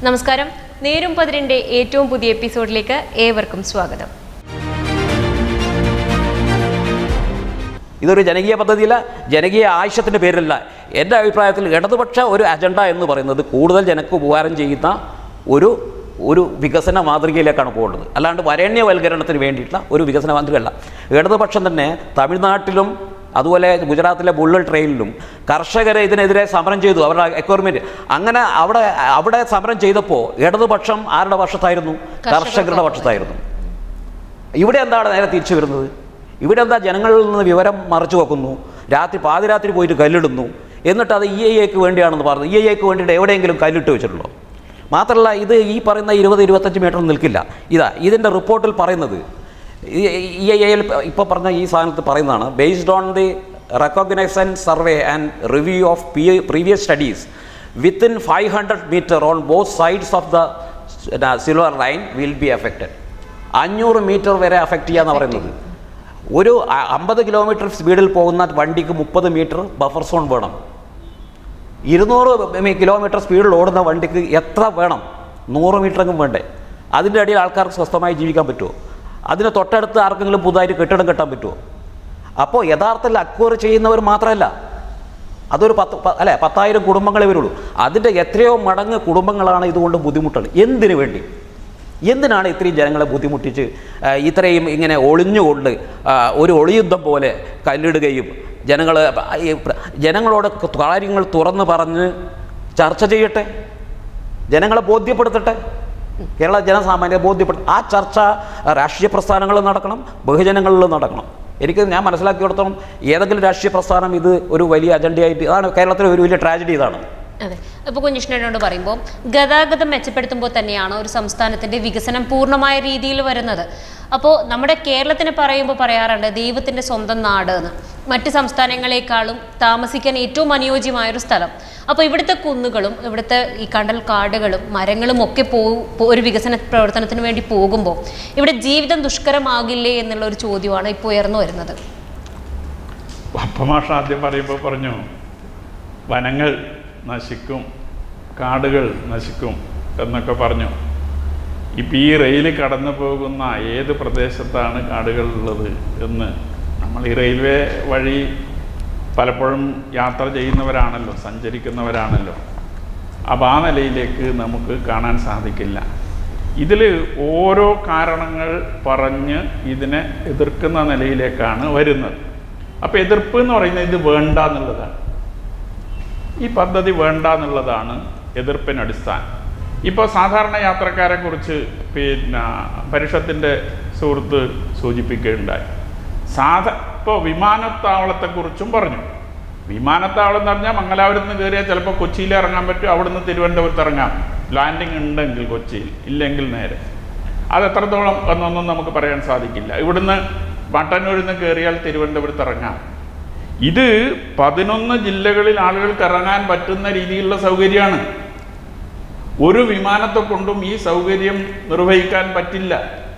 നമസ്കാരം നേരും പതിരിന്റെ ഏറ്റവും പുതിയ എപ്പിസോഡിലേക്ക് ഏവർക്കും സ്വാഗതം ഇതൊരു ജനകീയ പദ്ധതിയല്ല ജനകീയ ആവശ്യത്തിൻ്റെ പേരിലല്ല എൻ്റെ അഭിപ്രായത്തിൽ ഇടതുപക്ഷ ഒരു അജണ്ട എന്ന് പറയുന്നത് കൂടുതൽ ജനക്ക് ഉപകാരം ചെയ്യുന്ന ഒരു ഒരു വികസന മാതൃകയിലേക്കാണ് പോകുന്നത് അല്ലാണ്ട് വരേണ്യവൽക്കരണത്തിന് വേണ്ടിയിട്ടുള്ള ഒരു വികസന മാതൃകയല്ല ഇടതുപക്ഷം തന്നെ തമിഴ്നാട്ടിലും അതുപോലെ ഗുജറാത്തിലെ ബുള്ളറ്റ് ട്രെയിനിലും കർഷകരെ ഇതിനെതിരെ സമരം ചെയ്തു അവരുടെ എക്വയർമെൻറ്റ് അങ്ങനെ അവിടെ അവിടെ സമരം ചെയ്തപ്പോൾ ഇടതുപക്ഷം ആരുടെ പക്ഷത്തായിരുന്നു കർഷകരുടെ പക്ഷത്തായിരുന്നു ഇവിടെ എന്താണ് നേരെ തിരിച്ചു വരുന്നത് ഇവിടെ എന്താ ജനങ്ങളിൽ നിന്ന് വിവരം മറച്ചു വെക്കുന്നു രാത്രി പാതിരാത്രി പോയിട്ട് കല്ലിടുന്നു എന്നിട്ട് അത് ഇ ഐ എക്ക് വേണ്ടിയാണെന്ന് പറഞ്ഞു ഇ ഐ എക്ക് വേണ്ടിയിട്ട് എവിടെയെങ്കിലും കല്ലിട്ട് വെച്ചിട്ടുള്ളൂ മാത്രമല്ല ഇത് ഈ പറയുന്ന ഇരുപത് ഇരുപത്തഞ്ച് മീറ്റർ നിൽക്കില്ല ഇതാ ഇതിൻ്റെ റിപ്പോർട്ടിൽ പറയുന്നത് ഇ ഐ എയിൽ ഇപ്പോൾ പറഞ്ഞ ഈ സാധനത്തിൽ പറയുന്നതാണ് based on the reconnaissance survey and review of P previous studies within five hundred metre on both sides of the silver line will be affected അഞ്ഞൂറ് മീറ്റർ വരെ അഫക്റ്റ് ചെയ്യാന്ന് പറയുന്നത് ഒരു അ- അമ്പത് കിലോമീറ്റർ സ്പീഡിൽ പോകുന്ന വണ്ടിക്ക് മുപ്പത് മീറ്റർ ബഫർ സോൺ വേണം ഇരുന്നൂറ് മി- കിലോമീറ്റർ സ്പീഡിൽ ഓടുന്ന വണ്ടിക്ക് എത്ര വേണം നൂറ് മീറ്ററെങ്കിലും വേണ്ടേ അതിൻ്റെ അടിയിൽ ആൾക്കാർക്ക് സ്വസ്ഥമായി ജീവിക്കാൻ പറ്റുമോ അതിന് തൊട്ടടുത്ത് ആർക്കെങ്കിലും പുതുതായിട്ട് കെട്ടിടം കെട്ടാൻ പറ്റുമോ അപ്പോൾ യഥാർത്ഥത്തിൽ അക്വയർ ചെയ്യുന്നവർ മാത്രമല്ല അതൊരു പത്ത് പ- അല്ലെ പത്തായിരം കുടുംബങ്ങളെ വരുള്ളൂ അതിൻ്റെ എത്രയോ മടങ്ങ് കുടുംബങ്ങളാണ് ഇതുകൊണ്ട് ബുദ്ധിമുട്ടുള്ളത് എന്തിനു വേണ്ടി എന്തിനാണ് ഇത്രയും ജനങ്ങളെ ബുദ്ധിമുട്ടിച്ച് ആ, ഇത്രയും ഇങ്ങനെ ഒളിഞ്ഞുകൊണ്ട് ആ, ഒരു ഒളിയുദ്ധം പോലെ കല്ലിടുകയും ജനങ്ങൾ ജനങ്ങളോട് കാര്യങ്ങൾ തുറന്ന് പറഞ്ഞ് ചർച്ച ചെയ്യട്ടെ ജനങ്ങളെ ബോധ്യപ്പെടുത്തട്ടെ കേരള ജനസാമാന്യ ബോധ്യപ്പെടുത്ത ആ ചർച്ച രാഷ്ട്രീയ പ്രസ്ഥാനങ്ങളിൽ നടക്കണം ബഹുജനങ്ങളിൽ നടക്കണം എനിക്ക് ഞാൻ മനസ്സിലാക്കിയിടത്തോളം ഏതെങ്കിലും രാഷ്ട്രീയ പ്രസ്ഥാനം ഇത് ഒരു വലിയ അജണ്ടയായിട്ട് ഇതാണ് കേരളത്തിലെ ഒരു വലിയ ട്രാജഡി ഇതാണ് അതെ അപ്പോൾ കുഞ്ഞിഷ്ണനോട് പറയുമ്പോൾ ഗതാഗതം മെച്ചപ്പെടുത്തുമ്പോൾ തന്നെയാണ് ഒരു സംസ്ഥാനത്തിന്റെ വികസനം പൂർണ്ണമായ രീതിയിൽ വരുന്നത് അപ്പോൾ നമ്മുടെ കേരളത്തിനെ പറയുമ്പോൾ പറയാറുണ്ട് ദൈവത്തിന്റെ സ്വന്തം നാട് എന്ന് മറ്റ് സംസ്ഥാനങ്ങളെക്കാളും താമസിക്കാൻ ഏറ്റവും അനുയോജ്യമായ ഒരു സ്ഥലം അപ്പോൾ ഇവിടുത്തെ കുന്നുകളും ഇവിടുത്തെ ഈ കണ്ടൽ കാടുകളും മരങ്ങളും ഒക്കെ പോ പോ- ഒരു വികസന പ്രവർത്തനത്തിന് വേണ്ടി പോകുമ്പോൾ ഇവിടെ ജീവിതം ദുഷ്കരമാകില്ലേ എന്നുള്ള ഒരു ചോദ്യമാണ് ഇപ്പോൾ ഉയർന്നു വരുന്നത് പപ്പമാഷ ആദ്യം പറയുമ്പോൾ പറഞ്ഞു വനങ്ങൾ നശിക്കും കാടുകൾ നശിക്കും എന്നൊക്കെ പറഞ്ഞു ഇപ്പം ഈ റെയിൽ കടന്നു പോകുന്ന ഏത് പ്രദേശത്താണ് കാടുകളുള്ളത് എന്ന് നമ്മൾ ഈ റെയിൽവേ വഴി പലപ്പോഴും യാത്ര ചെയ്യുന്നവരാണല്ലോ സഞ്ചരിക്കുന്നവരാണല്ലോ അപ്പോൾ ആ നിലയിലേക്ക് നമുക്ക് കാണാൻ സാധിക്കില്ല ഇതിൽ ഓരോ കാരണങ്ങൾ പറഞ്ഞ് ഇതിനെ എതിർക്കുന്ന നിലയിലേക്കാണ് വരുന്നത് അപ്പോൾ എതിർപ്പ് എന്ന് പറയുന്നത് ഇത് വേണ്ട എന്നുള്ളതാണ് ഈ പദ്ധതി വേണ്ട എന്നുള്ളതാണ് എതിർപ്പിന് അടിസ്ഥാനം ഇപ്പോൾ സാധാരണ യാത്രക്കാരെ കുറിച്ച് പിന്നെ പരിഷത്തിൻ്റെ സുഹൃത്ത് സൂചിപ്പിക്കുകയുണ്ടായി സാധ ഇപ്പോൾ വിമാനത്താവളത്തെക്കുറിച്ചും പറഞ്ഞു വിമാനത്താവളം എന്ന് പറഞ്ഞാൽ മംഗലാപുരത്ത് നിന്ന് കയറിയാൽ ചിലപ്പോൾ കൊച്ചിയിൽ ഇറങ്ങാൻ പറ്റും അവിടുന്ന് തിരുവനന്തപുരത്ത് ഇറങ്ങാം ലാൻഡിങ് ഉണ്ടെങ്കിൽ കൊച്ചിയിൽ ഇല്ലെങ്കിൽ നേരെ അത് എത്രത്തോളം എന്നൊന്നും നമുക്ക് പറയാൻ സാധിക്കില്ല ഇവിടുന്ന് മട്ടന്നൂരിൽ നിന്ന് കയറിയാൽ തിരുവനന്തപുരത്ത് ഇറങ്ങാം ഇത് പതിനൊന്ന് ജില്ലകളിൽ ആളുകൾക്ക് ഇറങ്ങാൻ പറ്റുന്ന രീതിയിലുള്ള സൗകര്യമാണ് ഒരു വിമാനത്തെ കൊണ്ടും ഈ സൗകര്യം നിർവഹിക്കാൻ പറ്റില്ല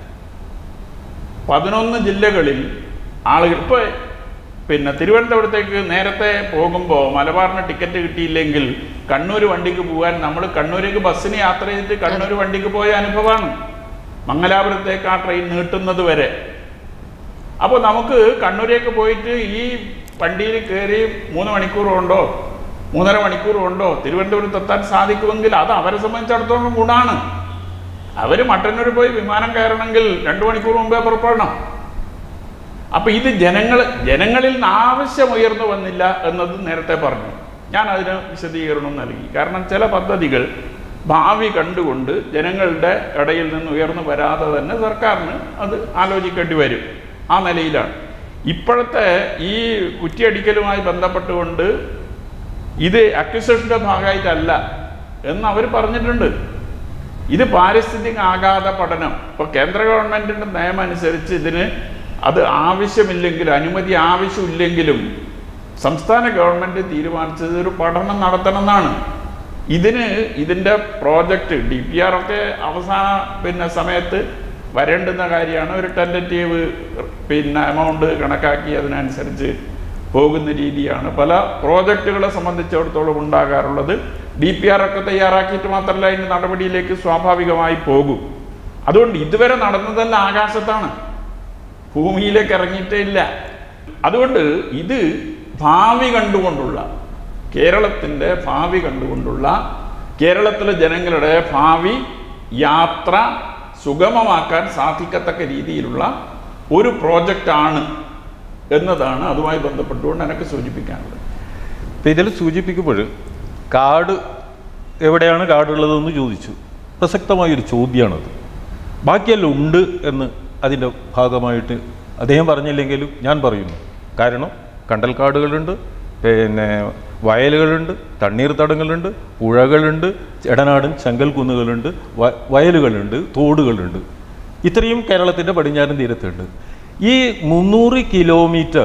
പതിനൊന്ന് ജില്ലകളിൽ ആളുകൾ ഇപ്പോൾ പിന്നെ തിരുവനന്തപുരത്തേക്ക് നേരത്തെ പോകുമ്പോൾ മലബാറിന് ടിക്കറ്റ് കിട്ടിയില്ലെങ്കിൽ കണ്ണൂർ വണ്ടിക്ക് പോകാൻ നമ്മൾ കണ്ണൂരേക്ക് ബസ്സിന് യാത്ര ചെയ്തിട്ട് കണ്ണൂർ വണ്ടിക്ക് പോയ അനുഭവമാണ് മംഗലാപുരത്തേക്ക് ആ ട്രെയിൻ നീട്ടുന്നത് വരെ അപ്പോൾ നമുക്ക് കണ്ണൂരേക്ക് പോയിട്ട് ഈ വണ്ടിയിൽ കയറി മൂന്ന് മണിക്കൂർ കൊണ്ടോ മൂന്നര മണിക്കൂർ കൊണ്ടോ തിരുവനന്തപുരത്ത് എത്താൻ സാധിക്കുമെങ്കിൽ അത് അവരെ സംബന്ധിച്ചിടത്തോളം ഗുണമാണ് അവർ മട്ടന്നൂർ പോയി വിമാനം കയറണമെങ്കിൽ രണ്ട് മണിക്കൂർ മുമ്പേ പുറപ്പെടണം അപ്പൊ ഇത് ജനങ്ങൾ ജനങ്ങളിൽ നിന്ന് ആവശ്യം ഉയർന്നു വന്നില്ല എന്നത് നേരത്തെ പറഞ്ഞു ഞാൻ അതിന് വിശദീകരണം നൽകി കാരണം ചില പദ്ധതികൾ ഭാവി കണ്ടുകൊണ്ട് ജനങ്ങളുടെ ഇടയിൽ നിന്ന് ഉയർന്നു വരാതെ തന്നെ സർക്കാരിന് അത് ആലോചിക്കേണ്ടി വരും ആ നിലയിലാണ് ഇപ്പോഴത്തെ ഈ കുറ്റിയടിക്കലുമായി ബന്ധപ്പെട്ടുകൊണ്ട് ഇത് അക്വിസേഷൻ്റെ ഭാഗമായിട്ടല്ല എന്ന് അവർ പറഞ്ഞിട്ടുണ്ട് ഇത് പാരിസ്ഥിതിക ആഘാത പഠനം ഇപ്പോൾ കേന്ദ്ര ഗവൺമെൻറ്റിൻ്റെ നിയമം അനുസരിച്ച് ഇതിന് അത് ആവശ്യമില്ലെങ്കിൽ അനുമതി ആവശ്യമില്ലെങ്കിലും സംസ്ഥാന ഗവൺമെൻറ് തീരുമാനിച്ചത് ഒരു പഠനം നടത്തണമെന്നാണ് ഇതിന് ഇതിൻ്റെ പ്രോജക്റ്റ് ഡി പി ആർ ഒക്കെ അവസാന പിന്നെ സമയത്ത് വരേണ്ടുന്ന കാര്യമാണ് ഒരു ടെൻറ്ററ്റീവ് പിന്നെ എമൗണ്ട് കണക്കാക്കി അതിനനുസരിച്ച് പോകുന്ന രീതിയാണ് പല പ്രോജക്റ്റുകളെ സംബന്ധിച്ചിടത്തോളം ഉണ്ടാകാറുള്ളത് ഡി പി ആർ ഒക്കെ തയ്യാറാക്കിയിട്ട് മാത്രമല്ല അതിന് നടപടിയിലേക്ക് സ്വാഭാവികമായി പോകും അതുകൊണ്ട് ഇതുവരെ നടന്നതെല്ലാം ആകാശത്താണ് ഭൂമിയിലേക്ക് ഇറങ്ങിയിട്ടേ ഇല്ല അതുകൊണ്ട് ഇത് ഭാവി കണ്ടുകൊണ്ടുള്ള കേരളത്തിൻ്റെ ഭാവി കണ്ടുകൊണ്ടുള്ള കേരളത്തിലെ ജനങ്ങളുടെ ഭാവി യാത്ര സുഗമമാക്കാൻ സാധിക്കത്തക്ക രീതിയിലുള്ള ഒരു പ്രോജക്റ്റാണ് എന്നതാണ് അതുമായി ബന്ധപ്പെട്ടുകൊണ്ട് എനിക്ക് സൂചിപ്പിക്കാനുള്ളത് ഇപ്പം ഇതിൽ സൂചിപ്പിക്കുമ്പോൾ കാട് എവിടെയാണ് കാടുള്ളതെന്ന് ചോദിച്ചു പ്രസക്തമായൊരു ചോദ്യമാണത് ബാക്കിയെല്ലാം ഉണ്ട് എന്ന് അതിൻ്റെ ഭാഗമായിട്ട് അദ്ദേഹം പറഞ്ഞില്ലെങ്കിലും ഞാൻ പറയുന്നു കാരണം കണ്ടൽക്കാടുകളുണ്ട് പിന്നെ വയലുകളുണ്ട് തണ്ണീർത്തടങ്ങളുണ്ട് പുഴകളുണ്ട് എടനാടൻ ചെങ്കൽ കുന്നുകളുണ്ട് വ- വയലുകളുണ്ട് തോടുകളുണ്ട് ഇത്രയും കേരളത്തിൻ്റെ പടിഞ്ഞാറൻ തീരത്തുണ്ട് ഈ മുന്നൂറ് കിലോമീറ്റർ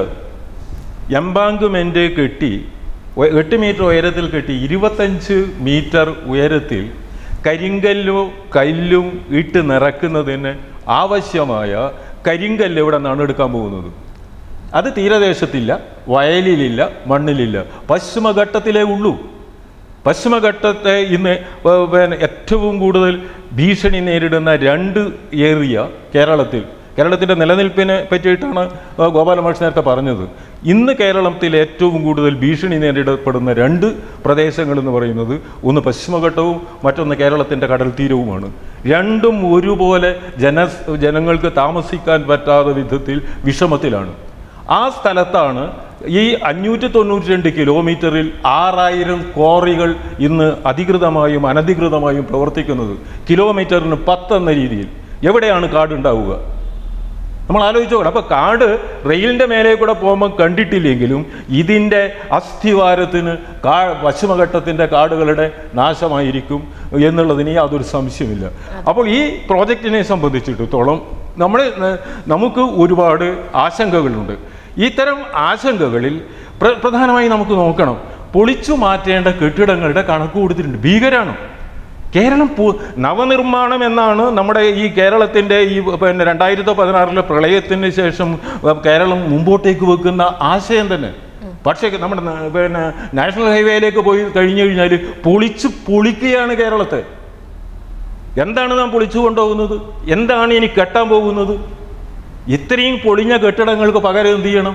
എംബാങ്ക്മെൻ്റ് കെട്ടി ഒ- എട്ട് മീറ്റർ ഉയരത്തിൽ കെട്ടി ഇരുപത്തഞ്ച് മീറ്റർ ഉയരത്തിൽ കരിങ്കല്ലോ കല്ലും ഇട്ട് നിറക്കുന്നതിന് ആവശ്യമായ കരിങ്കല്ല് ഇവിടെ നിന്നാണ് എടുക്കാൻ പോകുന്നത് അത് തീരദേശത്തില്ല വയലിലില്ല മണ്ണിലില്ല പശ്ചിമഘട്ടത്തിലേ ഉള്ളൂ പശ്ചിമഘട്ടത്തെ ഇന്ന് ഏർ പിന്നെ ഏറ്റവും കൂടുതൽ ഭീഷണി നേരിടുന്ന രണ്ട് ഏരിയ കേരളത്തിൽ കേരളത്തിൻ്റെ നിലനിൽപ്പിനെ പറ്റിയിട്ടാണ് ഏർ ഗോപാലകൃഷ്ണൻ നേരത്തെ പറഞ്ഞത് ഇന്ന് കേരളത്തിൽ ഏറ്റവും കൂടുതൽ ഭീഷണി നേരിടപ്പെടുന്ന രണ്ട് പ്രദേശങ്ങൾ എന്ന് പറയുന്നത് ഒന്ന് പശ്ചിമഘട്ടവും മറ്റൊന്ന് കേരളത്തിൻ്റെ കടൽ തീരവുമാണ് രണ്ടും ഒരുപോലെ ജന ജനങ്ങൾക്ക് താമസിക്കാൻ പറ്റാത്ത വിധത്തിൽ വിഷമത്തിലാണ് ആ സ്ഥലത്താണ് ഈ അഞ്ഞൂറ്റി തൊണ്ണൂറ്റി രണ്ട് കിലോമീറ്ററിൽ ആറായിരം ക്വാറികൾ ഇന്ന് അധികൃതമായും അനധികൃതമായും പ്രവർത്തിക്കുന്നത് കിലോമീറ്ററിന് പത്തെന്ന രീതിയിൽ എവിടെയാണ് കാട് ഉണ്ടാവുക നമ്മൾ ആലോചിച്ചോക്കണം അപ്പോൾ കാട് റെയിലിൻ്റെ മേലെ കൂടെ പോകുമ്പോൾ കണ്ടിട്ടില്ലെങ്കിലും ഇതിൻ്റെ അസ്ഥിവാരത്തിന് കാ പശ്ചിമഘട്ടത്തിൻ്റെ കാടുകളുടെ നാശമായിരിക്കും എന്നുള്ളതിന് യാതൊരു സംശയമില്ല അപ്പോൾ ഈ പ്രോജക്റ്റിനെ സംബന്ധിച്ചിടത്തോളം നമ്മൾ നമുക്ക് ഒരുപാട് ആശങ്കകളുണ്ട് ഇത്തരം ആശങ്കകളിൽ പ്ര പ്രധാനമായി നമുക്ക് നോക്കണം പൊളിച്ചു മാറ്റേണ്ട കെട്ടിടങ്ങളുടെ കണക്ക് കൊടുത്തിട്ടുണ്ട് ഭീകരാണ് കേരളം പു നവനിർമ്മാണം എന്നാണ് നമ്മുടെ ഈ കേരളത്തിൻ്റെ ഈ പിന്നെ രണ്ടായിരത്തി പതിനാറിലെ പ്രളയത്തിന് ശേഷം ഏർ കേരളം മുമ്പോട്ടേക്ക് വെക്കുന്ന ആശയം തന്നെ പക്ഷേ നമ്മുടെ ന- പിന്നെ നാഷണൽ ഹൈവേയിലേക്ക് പോയി കഴിഞ്ഞു കഴിഞ്ഞാൽ പൊളിച്ച് പൊളിക്കുകയാണ് കേരളത്തെ എന്താണ് നാം പൊളിച്ചു കൊണ്ടുപോകുന്നത് എന്താണ് ഇനി കെട്ടാൻ പോകുന്നത് ഇത്രയും പൊളിഞ്ഞ കെട്ടിടങ്ങൾക്ക് പകരം എന്ത് ചെയ്യണം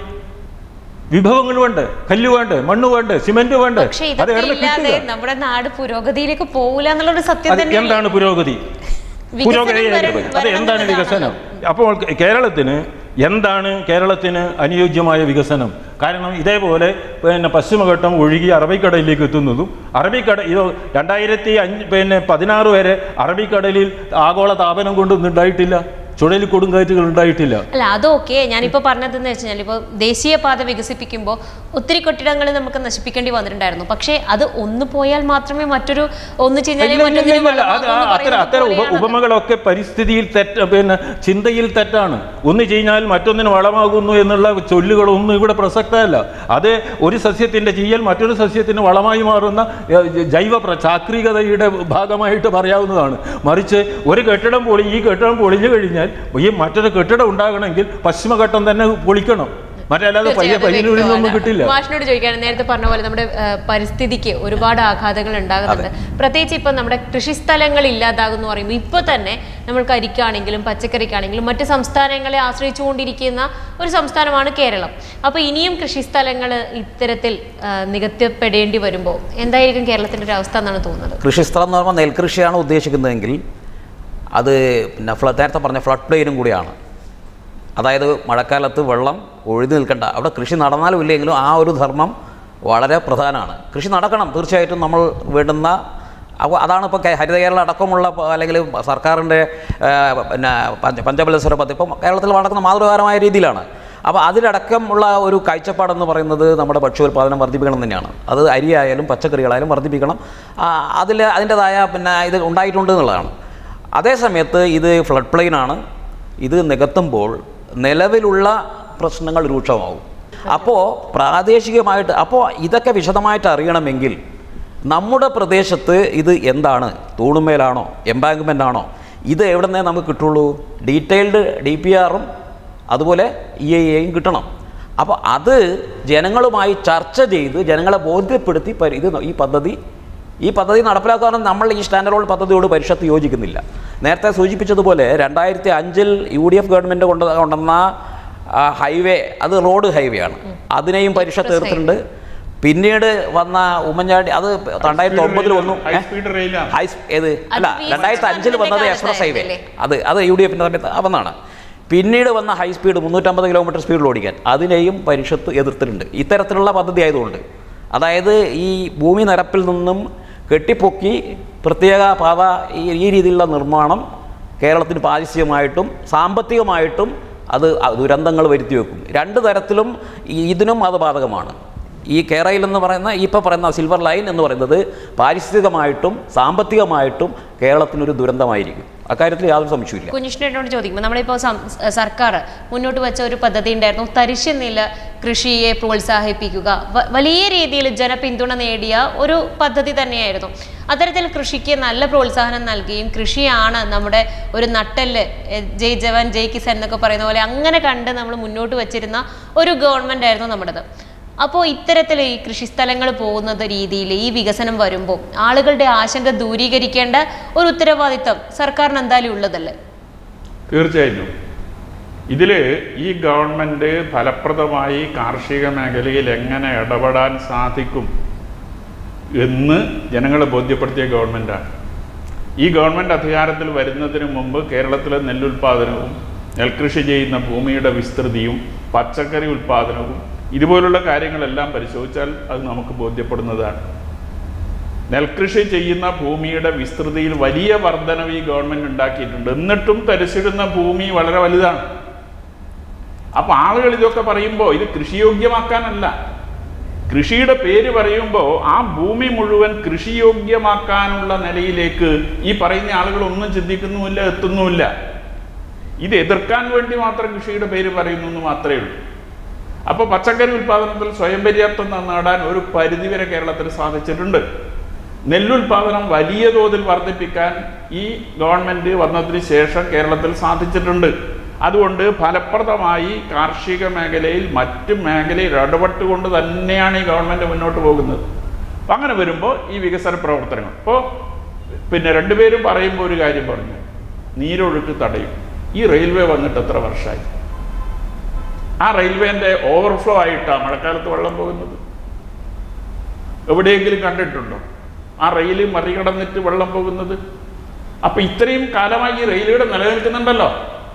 വിഭവങ്ങൾ വേണ്ടേ കല്ല് വേണ്ടേ മണ്ണ് വേണ്ടേ സിമെന്റ് വേണ്ടേ പക്ഷെ അത് ഇതൊക്കെ എവിടെ ഇല്ലാതെ കിട്ടുക നമ്മുടെ നാട് പുരോഗതിയിലേക്ക് പോകില്ല എന്നുള്ളൊരു സത്യം അത് തന്നെ എന്താണ് പുരോഗതി വികസനം പുരോഗതി വരണം- അത് വരണം എന്താണ് വികസനം എന്നുള്ളതാണല്ലോ. അപ്പോൾ കേരളത്തിന് എന്താണ് കേരളത്തിന് അനുയോജ്യമായ വികസനം കാരണം ഇതേപോലെ പിന്നെ പശ്ചിമഘട്ടം ഒഴുകി അറബിക്കടലിലേക്ക് എത്തുന്നതും അറബിക്കട ഇത് രണ്ടായിരത്തി അഞ്ച് പിന്നെ പതിനാറ് വരെ അറബിക്കടലിൽ ആഗോള താപനം കൊണ്ടൊന്നും ഉണ്ടായിട്ടില്ല ചുഴലി കൊടുങ്കാറ്റുകൾ ഉണ്ടായിട്ടില്ല അല്ല അതൊക്കെ ഞാനിപ്പോൾ പറഞ്ഞതെന്ന് വെച്ച് കഴിഞ്ഞാൽ ഇപ്പോൾ ദേശീയപാത വികസിപ്പിക്കുമ്പോൾ ഒത്തിരി കെട്ടിടങ്ങൾ നമുക്ക് നശിപ്പിക്കേണ്ടി വന്നിട്ടുണ്ടായിരുന്നു പക്ഷേ അത് ഒന്ന് പോയാൽ മാത്രമേ മറ്റൊരു ഒന്ന് ചെയ്താലേ ഇല്ല, ഇല്ല, മറ്റൊന്നിന് ഇല്ല, ഇല്ല. അത് ആ വളമാകൂ എന്ന് അത്തരം പറയുന്നത് അത്തരം ഉപ പോലെയാണത്. ഉപമകളൊക്കെ പരിസ്ഥിതിയിൽ തെറ്റ പിന്നെ ചിന്തയിൽ തെറ്റാണ് ഒന്ന് ചെയ്താൽ മറ്റൊന്നിന് വളമാകുന്നു എന്നുള്ള ചൊല്ലുകളൊന്നും ഇവിടെ പ്രസക്തമല്ല അത് ഒരു സസ്യത്തിന്റെ ചെയ്യൽ മറ്റൊരു സസ്യത്തിന് വളമായി മാറുന്ന ഏ, ജൈവ പ്ര- ചാക്രികതയുടെ ഭാഗമായിട്ട് പറയാവുന്നതാണ് മറിച്ച് ഒരു കെട്ടിടം പൊളി ഈ കെട്ടിടം പൊളിഞ്ഞു കഴിഞ്ഞാൽ ഈ മറ്റൊരു കെട്ടിടം ഉണ്ടാകണമെങ്കിൽ പശ്ചിമഘട്ടം തന്നെ പൊളിക്കണം മറ്റല്ലാതെ പയ്യ തീർച്ചയായും അത് പയ്യനൂരിൽ നിന്നൊന്നും വ്യക്തമാണ്. കിട്ടില്ല മാഷിനോട് ചോദിക്കുകയാണ് നേരത്തെ പറഞ്ഞ പോലെ നമ്മുടെ ആ, പരിസ്ഥിതിക്ക് ഒരുപാട് ആഘാതങ്ങൾ ഉണ്ടാകുന്നുണ്ട് പ്രത്യേകിച്ച് ഇപ്പം നമ്മുടെ കൃഷിസ്ഥലങ്ങൾ ഇല്ലാതാകുന്നു പറയുമ്പോൾ ഇപ്പോൾ തന്നെ നമ്മൾക്ക് അരിക്കാണെങ്കിലും പച്ചക്കറിക്കാണെങ്കിലും മറ്റ് സംസ്ഥാനങ്ങളെ ആശ്രയിച്ചുകൊണ്ടിരിക്കുന്ന ഒരു സംസ്ഥാനമാണ് കേരളം അപ്പോൾ ഇനിയും കൃഷിസ്ഥലങ്ങൾ ഇത്തരത്തിൽ ആ, നികത്തപ്പെടേണ്ടി വരുമ്പോൾ എന്തായിരിക്കും കേരളത്തിൻ്റെ ഒരു അവസ്ഥ എന്നാണ് തോന്നുന്നത് കൃഷിസ്ഥലം എന്ന് പറയുമ്പോൾ നെൽകൃഷിയാണ് ഉദ്ദേശിക്കുന്നതെങ്കിൽ അത് പിന്നെ ഫ്ല നേരത്തെ പറഞ്ഞ ഫ്ലഡ് പ്ലെയിനും കൂടിയാണ് അതായത് മഴക്കാലത്ത് വെള്ളം ഒഴുതി നിൽക്കണ്ട അവിടെ കൃഷി നടന്നാലും ഇല്ലെങ്കിലും ആ ഒരു ധർമ്മം വളരെ പ്രധാനമാണ് കൃഷി നടക്കണം തീർച്ചയായിട്ടും നമ്മൾ വേണ്ടുന്ന അപ്പോൾ അതാണ് ഇപ്പോൾ ഹരിത കേരള അടക്കമുള്ള പ- അല്ലെങ്കിൽ സർക്കാരിൻ്റെ ആ, പിന്നെ പഞ്ച പഞ്ചവത്സര പദ്ധതി ഇപ്പം കേരളത്തിൽ നടക്കുന്ന മാതൃകാരമായ രീതിയിലാണ് അപ്പോൾ അതിലടക്കമുള്ള ഒരു കാഴ്ചപ്പാടെന്ന് പറയുന്നത് നമ്മുടെ ഭക്ഷ്യോൽപാദനം വർദ്ധിപ്പിക്കണം തന്നെയാണ് അത് അരിയായാലും പച്ചക്കറികളായാലും വർദ്ധിപ്പിക്കണം അതിൽ അതിൻ്റെതായ പിന്നെ ഇത് ഉണ്ടായിട്ടുണ്ട് എന്നുള്ളതാണ് അതേ സമയത്ത് ഇത് ഫ്ലഡ് പ്ലെയിനാണ് ഇത് നികത്തുമ്പോൾ നിലവിലുള്ള പ്രശ്നങ്ങൾ രൂക്ഷമാവും അപ്പോൾ പ്രാദേശികമായിട്ട് അപ്പോൾ ഇതൊക്കെ വിശദമായിട്ട് അറിയണമെങ്കിൽ നമ്മുടെ പ്രദേശത്ത് ഇത് എന്താണ് തൂണുമേലാണോ എംബാങ്ക്മെൻ്റ് ആണോ ഇത് എവിടെ നിന്നേ നമുക്ക് കിട്ടുള്ളൂ ഡീറ്റെയിൽഡ് ഡി പി ആറും അതുപോലെ ഇ ഐ എയും കിട്ടണം അപ്പോൾ അത് ജനങ്ങളുമായി ചർച്ച ചെയ്ത് ജനങ്ങളെ ബോധ്യപ്പെടുത്തി പരി- ഇത് ഈ പദ്ധതി ഈ പദ്ധതി നടപ്പിലാക്കാൻ നമ്മൾ ഈ സ്റ്റാൻഡ് റോൾ പദ്ധതിയോട് പരിഷത്ത് യോജിക്കുന്നില്ല നേരത്തെ സൂചിപ്പിച്ചതുപോലെ രണ്ടായിരത്തി അഞ്ചിൽ യു ഡി എഫ് ഗവൺമെൻറ് കൊണ്ട് കൊണ്ടുവന്ന ആ, ഹൈവേ അത് റോഡ് ഹൈവേ ആണ് അതിനെയും പരിഷത്ത് എതിർത്തിട്ടുണ്ട് പിന്നീട് വന്ന ഉമ്മൻചാണ്ടി അത് രണ്ടായിരത്തി ഒമ്പതിൽ വന്നു ഹൈ ഏ? സ്പീഡ് റെയിലാണ് ഹൈ ഏത് അല്ല വി. എസ്. രണ്ടായിരത്തി അഞ്ചിൽ വന്നത് കാലത്തായിരുന്നല്ലേ? എക്സ്പ്രസ് ഹൈവേ അത് അത് യു ഡി എഫിൻ്റെ സമയത്ത് വന്നതാണ് പിന്നീട് വന്ന ഹൈ സ്പീഡ് മുന്നൂറ്റമ്പത് കിലോമീറ്റർ സ്പീഡിൽ ഓടിക്കാൻ അതിനെയും പരിഷത്ത് എതിർത്തിട്ടുണ്ട് ഇത്തരത്തിലുള്ള പദ്ധതി ആയതുകൊണ്ട് അതായത് ഈ ഭൂമി നിരപ്പിൽ നിന്നും കെട്ടിപ്പൊക്കി പ്രത്യേക പാത ഈ ഈ രീതിയിലുള്ള നിർമ്മാണം കേരളത്തിന് പാരിസ്ഥിതികമായിട്ടും സാമ്പത്തികമായിട്ടും അത് ദുരന്തങ്ങൾ വരുത്തി വെക്കും രണ്ട് തരത്തിലും ഈ- ഇതിനും അത് ബാധകമാണ് ഈ കേരയിൽ എന്ന് പറയുന്ന ഈ ഇപ്പോൾ പറയുന്ന സിൽവർ ലൈൻ എന്ന് പറയുന്നത് പാരിസ്ഥിതികമായിട്ടും സാമ്പത്തികമായിട്ടും കേരളത്തിനൊരു ദുരന്തമായിരിക്കും അക്കാര്യത്തിൽ യാതൊരു സംശയമില്ല കുഞ്ഞിഷ്ണനോട് ചോദിക്കുമ്പോൾ നമ്മളിപ്പോൾ സം- സർക്കാർ മുന്നോട്ട് വെച്ച ഒരു പദ്ധതി ഉണ്ടായിരുന്നു തരിശ് നില കൃഷിയെ പ്രോത്സാഹിപ്പിക്കുക വ- വലിയ രീതിയിൽ ജനപിന്തുണ നേടിയ ഒരു പദ്ധതി തന്നെയായിരുന്നു അത്തരത്തിൽ കൃഷിക്ക് നല്ല പ്രോത്സാഹനം നൽകുകയും കൃഷിയാണ് നമ്മുടെ ഒരു നട്ടെല്ല് എ, ജയ് ജവാൻ ജയ് കിസാൻ എന്നൊക്കെ പറയുന്ന പോലെ അങ്ങനെ കണ്ട് നമ്മൾ മുന്നോട്ട് വെച്ചിരുന്ന ഒരു ഗവൺമെന്റ് ആയിരുന്നു നമ്മുടേത് അപ്പോൾ ഇത്തരത്തിൽ ഈ കൃഷിസ്ഥലങ്ങൾ പോകുന്നത് രീതിയിൽ ഈ വികസനം വരുമ്പോൾ ആളുകളുടെ ആശങ്ക ദൂരീകരിക്കേണ്ട ഒരു ഉത്തരവാദിത്തം സർക്കാരിന് എന്തായാലും ഉള്ളതല്ലേ തീർച്ചയായിട്ടും ഇതിൽ ഈ ഗവൺമെൻറ് ഫലപ്രദമായി കാർഷിക മേഖലയിൽ എങ്ങനെ ഇടപെടാൻ സാധിക്കും എന്ന് ജനങ്ങളെ ബോധ്യപ്പെടുത്തിയ ഗവൺമെൻറ്റാണ് ഈ ഗവൺമെൻറ് അധികാരത്തിൽ വരുന്നതിന് മുമ്പ് കേരളത്തിലെ നെല്ലുൽപാദനവും നെൽകൃഷി ചെയ്യുന്ന ഭൂമിയുടെ വിസ്തൃതിയും പച്ചക്കറി ഉൽപാദനവും ഇതുപോലുള്ള കാര്യങ്ങളെല്ലാം പരിശോധിച്ചാൽ അത് നമുക്ക് ബോധ്യപ്പെടുന്നതാണ് നെൽകൃഷി ചെയ്യുന്ന ഭൂമിയുടെ വിസ്തൃതിയിൽ വലിയ വർധനവ് ഈ ഗവൺമെന്റ് ഉണ്ടാക്കിയിട്ടുണ്ട് എന്നിട്ടും തരിശിടുന്ന ഭൂമി വളരെ വലുതാണ് അപ്പൊ ആളുകൾ ഇതൊക്കെ പറയുമ്പോൾ ഇത് കൃഷിയോഗ്യമാക്കാനല്ല കൃഷിയുടെ പേര് പറയുമ്പോൾ ആ ഭൂമി മുഴുവൻ കൃഷിയോഗ്യമാക്കാനുള്ള നിലയിലേക്ക് ഈ പറയുന്ന ആളുകൾ ഒന്നും ചിന്തിക്കുന്നുമില്ല എത്തുന്നുമില്ല ഇത് എതിർക്കാൻ വേണ്ടി മാത്രം കൃഷിയുടെ പേര് പറയുന്നു എന്ന് മാത്രമേ ഉള്ളൂ അപ്പോൾ പച്ചക്കറി ഉൽപ്പാദനത്തിൽ സ്വയം പര്യാപ്തം നേടാൻ ഒരു പരിധിവരെ കേരളത്തിന് സാധിച്ചിട്ടുണ്ട് നെല്ലുൽപാദനം വലിയ തോതിൽ വർദ്ധിപ്പിക്കാൻ ഈ ഗവൺമെന്റ് വന്നതിന് ശേഷം കേരളത്തിൽ സാധിച്ചിട്ടുണ്ട് അതുകൊണ്ട് ഫലപ്രദമായി കാർഷിക മേഖലയിൽ മറ്റു മേഖലയിൽ ഇടപെട്ടുകൊണ്ട് തന്നെയാണ് ഈ ഗവൺമെന്റ് മുന്നോട്ട് പോകുന്നത് അപ്പം അങ്ങനെ വരുമ്പോൾ ഈ വികസന പ്രവർത്തനങ്ങൾ ഇപ്പോൾ പിന്നെ രണ്ടുപേരും പറയുമ്പോൾ ഒരു കാര്യം പറഞ്ഞു നീരൊഴുക്ക് തടയും ഈ റെയിൽവേ വന്നിട്ട് എത്ര വർഷമായി ആ റെയിൽവേൻ്റെ ഓവർഫ്ലോ ആയിട്ടാണ് മഴക്കാലത്ത് വെള്ളം പോകുന്നത് എവിടെയെങ്കിലും കണ്ടിട്ടുണ്ടോ ആ റെയിൽ മറികടന്നിട്ട് വെള്ളം പോകുന്നത് അപ്പൊ ഇത്രയും കാലമായി ഈ റെയിലുകൾ നിലനിൽക്കുന്നുണ്ടല്ലോ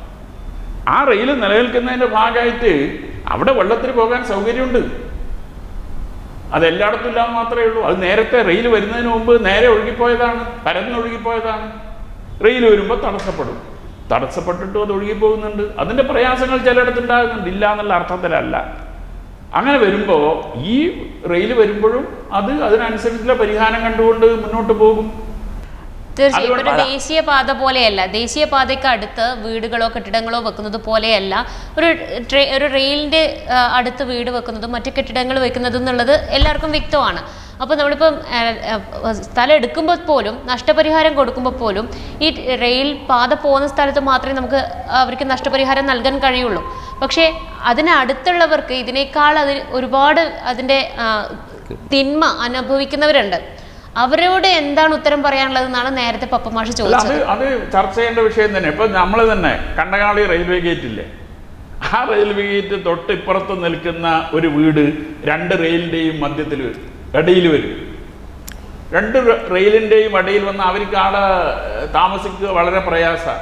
ആ റെയിൽ നിലനിൽക്കുന്നതിന്റെ ഭാഗമായിട്ട് അവിടെ വെള്ളത്തിന് പോകാൻ സൗകര്യമുണ്ട് അതെല്ലായിടത്തും ഇല്ലാന്ന് മാത്രമേ ഉള്ളൂ അത് നേരത്തെ റെയിൽ വരുന്നതിന് മുമ്പ് നേരെ ഒഴുകിപ്പോയതാണ് പരന്നൊഴുകിപ്പോയതാണ് റെയിൽ വരുമ്പോൾ തടസ്സപ്പെടും തടസ്സപ്പെട്ടിട്ടും അത് ഒഴുകിപ്പോകുന്നുണ്ട് അതിൻ്റെ പ്രയാസങ്ങൾ ചിലയിടത്ത് ഉണ്ടാകുന്നുണ്ട് ഇല്ല എന്നുള്ള അർത്ഥത്തിലല്ല അങ്ങനെ വരുമ്പോൾ ഈ റെയിൽ വരുമ്പോഴും അത് അതിനനുസരിച്ചുള്ള പരിഹാരം കണ്ടുകൊണ്ട് മുന്നോട്ട് പോകും തീർച്ചയായും ഒരു അതുകൊണ്ട് ദേശീയപാത പോലെയല്ല ദേശീയപാതയ്ക്ക് അടുത്ത് വീടുകളോ കെട്ടിടങ്ങളോ വെക്കുന്നത് പോലെയല്ല ഒരു ട്രെ- ഒരു റെയിലിന്റെ ആ, അടുത്ത് വീട് വെക്കുന്നതും മറ്റു കെട്ടിടങ്ങൾ വെക്കുന്നതും എന്നുള്ളത് എല്ലാവർക്കും വ്യക്തമാണ് അപ്പോൾ നമ്മളിപ്പം ആ, ആ, സ്ഥലം എടുക്കുമ്പോൾ പോലും നഷ്ടപരിഹാരം കൊടുക്കുമ്പോൾ പോലും ഈ റെയിൽ പാത പോകുന്ന സ്ഥലത്ത് മാത്രമേ നമുക്ക് അവർക്ക് നഷ്ടപരിഹാരം നൽകാൻ കഴിയുള്ളൂ പക്ഷേ അതിനടുത്തുള്ളവർക്ക് ഇതിനേക്കാൾ അതിൽ ഒരുപാട് അതിൻ്റെ ആ, തിന്മ അനുഭവിക്കുന്നവരുണ്ട് അവരോട് എന്താണ് ഉത്തരം പറയാനുള്ളതെന്നാണ് നേരത്തെ പപ്പമാഷ് അല്ല അത് ചോദിച്ചത് അത് ചർച്ച ചെയ്യേണ്ട വിഷയം തന്നെ ഇപ്പൊ നമ്മൾ തന്നെ കണ്ടകാളി റെയിൽവേ ഗേറ്റ് ഇല്ലേ ആ റെയിൽവേ ഗേറ്റ് തൊട്ടിപ്പുറത്ത് നിൽക്കുന്ന ഒരു വീട് രണ്ട് റെയിലിന്റെയും മധ്യത്തിൽ വരും ഇടയിൽ വരും രണ്ട് റെ- റെയിലിന്റെയും ഇടയിൽ വന്ന് അവർക്ക് ആടെ താമസിക്കുക വളരെ പ്രയാസമാണ്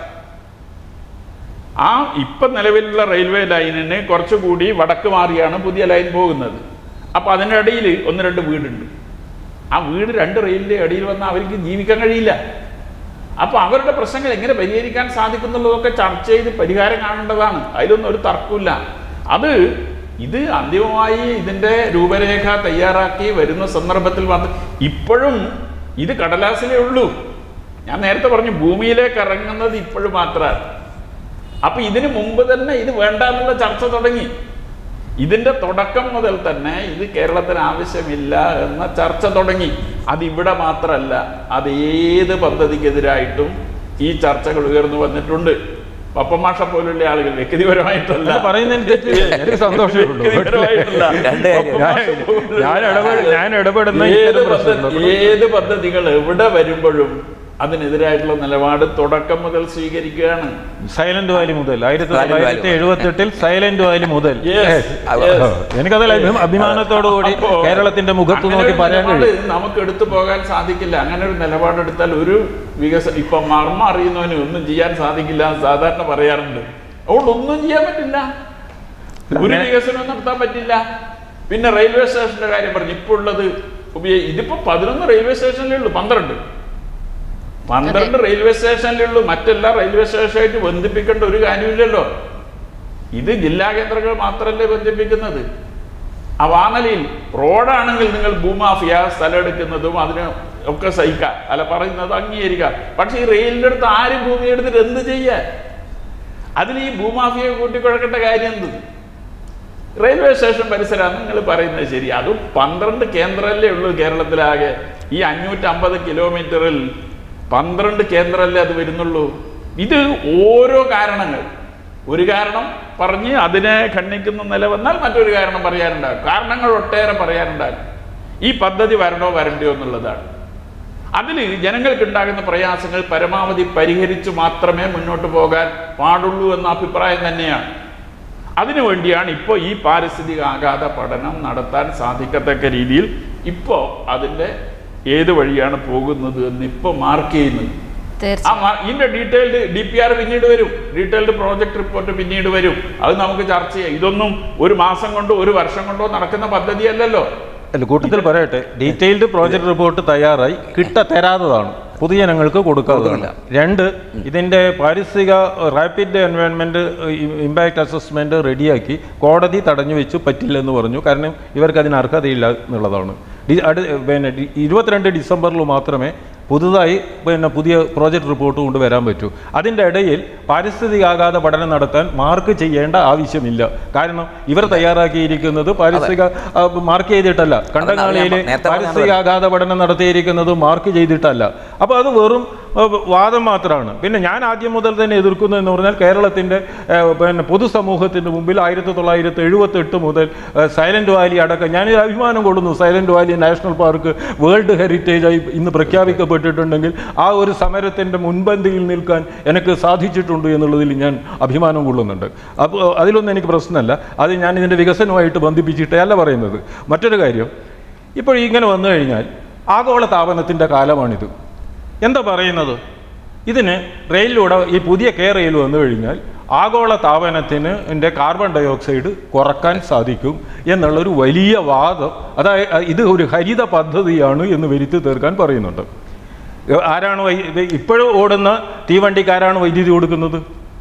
ആ ഇപ്പം നിലവിലുള്ള റെയിൽവേ ലൈനിന് കുറച്ചുകൂടി വടക്ക് മാറിയാണ് പുതിയ ലൈൻ പോകുന്നത് അപ്പോൾ അതിൻ്റെ ഇടയിൽ ഒന്ന് രണ്ട് വീടുണ്ട് ആ വീട് രണ്ട് റെയിലിൻ്റെ ഇടയിൽ വന്നാൽ അവർക്ക് ജീവിക്കാൻ കഴിയില്ല അപ്പോൾ അവരുടെ പ്രശ്നങ്ങൾ എങ്ങനെ പരിഹരിക്കാൻ സാധിക്കുന്നുള്ളതൊക്കെ ചർച്ച ചെയ്ത് പരിഹാരം കാണേണ്ടതാണ് അതിലൊന്നും ഒരു തർക്കമില്ല അത് ഇത് അന്തിമമായി ഇതിൻ്റെ രൂപരേഖ തയ്യാറാക്കി വരുന്ന സന്ദർഭത്തിൽ വന്ന് ഇപ്പോഴും ഇത് കടലാസിലേ ഉള്ളൂ ഞാൻ നേരത്തെ പറഞ്ഞു ഭൂമിയിലേക്ക് ഇറങ്ങുന്നത് ഇപ്പോഴും മാത്രമാണ് അപ്പൊ ഇതിനു മുമ്പ് തന്നെ ഇത് വേണ്ട എന്നുള്ള ചർച്ച തുടങ്ങി ഇതിന്റെ തുടക്കം മുതൽ തന്നെ ഇത് കേരളത്തിന് ആവശ്യമില്ല എന്ന ചർച്ച തുടങ്ങി അത് ഇവിടെ മാത്രമല്ല അത് ഏത് പദ്ധതിക്കെതിരായിട്ടും ഈ ചർച്ചകൾ ഉയർന്നു വന്നിട്ടുണ്ട് പപ്പമാഷ പോലുള്ള ആളുകൾ വ്യക്തിപരമായിട്ടല്ല അത് പറയുന്നതിന് തെറ്റില്ല എനിക്ക് സന്തോഷമേ ഉള്ളൂ വ്യക്തിപരമായിട്ടല്ല. രണ്ട് കാര്യം. ഞാൻ ഞാൻ ഇടപെട ഞാൻ ഇടപെടുന്ന ഏത് ഇത്തരം പദ്ധതി പ്രശ്നങ്ങൾ ഏത് പദ്ധതികൾ എവിടെ വരുമ്പോഴും അതിനെതിരായിട്ടുള്ള നിലപാട് തുടക്കം മുതൽ സ്വീകരിക്കുകയാണ് സൈലന്റ് വാലി മുതൽ ആയിരത്തി Silent Valley. തൊള്ളായിരത്തി എഴുപത്തി എട്ടിൽ സൈലന്റ് വാലി മുതൽ Yes, Yes. yes. എനിക്കതിൽ അഭി- അഭിമാനത്തോടു കൂടി അപ്പോ കേരളത്തിന്റെ മുഖത്ത് അങ്ങനെ നോക്കി ഒരു പറയാൻ നിലപാട് കഴിയും നമുക്ക് എടുത്തു പോകാൻ സാധിക്കില്ല അങ്ങനെ ഒരു നിലപാടെടുത്താൽ ഒരു വികസനം ഇപ്പൊ മർമ്മ അറിയുന്നവന് ഒന്നും ചെയ്യാൻ സാധിക്കില്ല എന്ന് സാധാരണ പറയാറുണ്ട് അതുകൊണ്ട് ഒന്നും ചെയ്യാൻ പറ്റില്ല ഒരു അങ്ങനെ- വികസനവും നടത്താൻ പറ്റില്ല പിന്നെ റെയിൽവേ സ്റ്റേഷന്റെ കാര്യം പറഞ്ഞു ഇപ്പൊ ഉള്ളത് ഉപയോഗി ഇതിപ്പോ പതിനൊന്ന് റെയിൽവേ സ്റ്റേഷനിലേ ഉള്ളൂ പന്ത്രണ്ട് പന്ത്രണ്ട് റെയിൽവേ സ്റ്റേഷനിലേ ഉള്ളൂ മറ്റെല്ലാ റെയിൽവേ സ്റ്റേഷനായിട്ട് ബന്ധിപ്പിക്കേണ്ട ഒരു കാര്യമില്ലല്ലോ ഇത് ജില്ലാ കേന്ദ്രങ്ങൾ മാത്രമല്ലേ ബന്ധിപ്പിക്കുന്നത് ആ വാനലിയിൽ റോഡാണെങ്കിൽ നിങ്ങൾ ഭൂമാഫിയ സ്ഥലം എടുക്കുന്നതും അതിന് ഒക്കെ സഹിക്കാം അല്ല പറയുന്നത് അംഗീകരിക്കാം പക്ഷെ ഈ റെയിലിൻ്റെ അടുത്ത് ആരും ഭൂമി എടുത്തിട്ട് എന്ത് ചെയ്യാൻ അതിൽ ഈ ഭൂമാഫിയെ കൂട്ടിക്കുഴക്കേണ്ട കാര്യം എന്ത് റെയിൽവേ സ്റ്റേഷൻ പരിസരമാണ് നിങ്ങൾ പറയുന്നത് ശരി അതും പന്ത്രണ്ട് കേന്ദ്രമല്ലേ ഉള്ളൂ കേരളത്തിലാകെ ഈ അഞ്ഞൂറ്റമ്പത് കിലോമീറ്ററിൽ പന്ത്രണ്ട് കേന്ദ്രമല്ലേ അത് വരുന്നുള്ളൂ ഇത് ഓരോ കാരണങ്ങൾ ഒരു കാരണം പറഞ്ഞ് അതിനെ ഖണ്ഡിക്കുന്ന നില വന്നാൽ മറ്റൊരു കാരണം പറയാനുണ്ടാകും കാരണങ്ങൾ ഒട്ടേറെ പറയാനുണ്ടാകും ഈ പദ്ധതി വരണോ വരണ്ടയോ എന്നുള്ളതാണ് അതിൽ ജനങ്ങൾക്കുണ്ടാകുന്ന പ്രയാസങ്ങൾ പരമാവധി പരിഹരിച്ചു മാത്രമേ മുന്നോട്ട് പോകാൻ പാടുള്ളൂ എന്ന അഭിപ്രായം തന്നെയാണ് അതിനുവേണ്ടിയാണ് ഇപ്പോൾ ഈ പാരിസ്ഥിതിക ആഘാത പഠനം നടത്താൻ സാധിക്കത്തക്ക രീതിയിൽ ഇപ്പോൾ അതിൻ്റെ ഏത് വഴിയാണ് പോകുന്നത് എന്ന് ഇപ്പോൾ മാർക്ക് ചെയ്യുന്നത് ആ തീർച്ചയായും മാ- ഇതിന്റെ ഡീറ്റെയിൽഡ് ഡി പി ആർ പിന്നീട് വരും ഡീറ്റെയിൽഡ് പ്രോജക്ട് റിപ്പോർട്ട് പിന്നീട് വരും അത് നമുക്ക് ചർച്ച ചെയ്യാം ഇതൊന്നും ഒരു മാസം കൊണ്ടോ ഒരു വർഷം കൊണ്ടോ നടക്കുന്ന പദ്ധതിയല്ലല്ലോ അല്ല കൂട്ടത്തിൽ പറയട്ടെ ഡീറ്റെയിൽഡ് പ്രോജക്ട് റിപ്പോർട്ട് തയ്യാറായി കിട്ട തരാത്തതാണ് പൊതുജനങ്ങൾക്ക് കൊടുക്കാത്തതാണ് രണ്ട് ഇതിന്റെ പാരിസ്ഥിതിക റാപ്പിഡ് എൻവയോൺമെന്റ് ഇമ്പാക്ട് അസസ്മെന്റ് റെഡിയാക്കി കോടതി തടഞ്ഞു വെച്ചു പറ്റില്ലെന്ന് പറഞ്ഞു കാരണം ഇവർക്ക് അതിന് അർഹതയില്ല എന്നുള്ളതാണ് ഡി- അടു പിന്നെ ഡി- ഇരുപത്തിരണ്ട് ഡിസംബറിൽ മാത്രമേ പുതുതായി പിന്നെ പുതിയ പ്രോജക്റ്റ് റിപ്പോർട്ട് കൊണ്ടുവരാൻ പറ്റൂ അതിൻ്റെ ഇടയിൽ പാരിസ്ഥിതികാഘാത പഠനം നടത്താൻ മാർക്ക് ചെയ്യേണ്ട ആവശ്യമില്ല കാരണം ഇവർ തയ്യാറാക്കിയിരിക്കുന്നത് പാരിസ്ഥിതിക ആ, മാർക്ക് ചെയ്തിട്ടല്ല കണ്ടങ്ങാളിയിൽ നേരത്തെ പറഞ്ഞ പാരിസ്ഥിതികാഘാത പഠനം നടത്തിയിരിക്കുന്നത് മാർക്ക് ചെയ്തിട്ടല്ല അപ്പോൾ അത് വെറും ആ, വാദം മാത്രമാണ് പിന്നെ ഞാൻ ആദ്യം മുതൽ തന്നെ എതിർക്കുന്നു എന്ന് പറഞ്ഞാൽ കേരളത്തിൻ്റെ ആ, പിന്നെ പൊതുസമൂഹത്തിൻ്റെ മുമ്പിൽ ആയിരത്തി തൊള്ളായിരത്തി എഴുപത്തി എട്ട് മുതൽ സൈലന്റ് വാലി അടക്കം ഞാൻ ഇത് അഭിമാനം കൊള്ളുന്നു Silent Valley National Park World Heritage ആയി ഇന്ന് പ്രഖ്യാപിക്കപ്പെട്ടിട്ടുണ്ടെങ്കിൽ ആ ഒരു സമരത്തിൻ്റെ മുൻപന്തിയിൽ നിൽക്കാൻ എനിക്ക് സാധിച്ചിട്ടുണ്ട് എന്നുള്ളതിൽ ഞാൻ അഭിമാനം കൊള്ളുന്നുണ്ട് അപ്പോൾ അതിലൊന്നും എനിക്ക് പ്രശ്നമല്ല അത് ഞാൻ ഇതിൻ്റെ വികസനവുമായിട്ട് ബന്ധിപ്പിച്ചിട്ടേ അല്ല പറയുന്നത് മറ്റൊരു കാര്യം ഇപ്പോൾ ഇങ്ങനെ വന്നു കഴിഞ്ഞാൽ ആഗോള താപനത്തിൻ്റെ കാലമാണിത് എന്താ പറയുന്നത് ഇതിന് റെയിലിലൂടെ ഈ പുതിയ കെ റെയിൽ വന്നു കഴിഞ്ഞാൽ ആഗോള താപനത്തിന് എൻ്റെ കാർബൺ ഡൈ ഓക്സൈഡ് കുറക്കാൻ സാധിക്കും എന്നുള്ളൊരു വലിയ വാദം അതായത് ഇത് ഒരു ഹരിത പദ്ധതിയാണ് എന്ന് വരുത്തി തീർക്കാൻ പറയുന്നുണ്ട് ഏ, ആരാണ് വൈ ഇപ്പോഴും ഓടുന്ന തീവണ്ടിക്കാരാണ് വൈദ്യുതി കൊടുക്കുന്നത്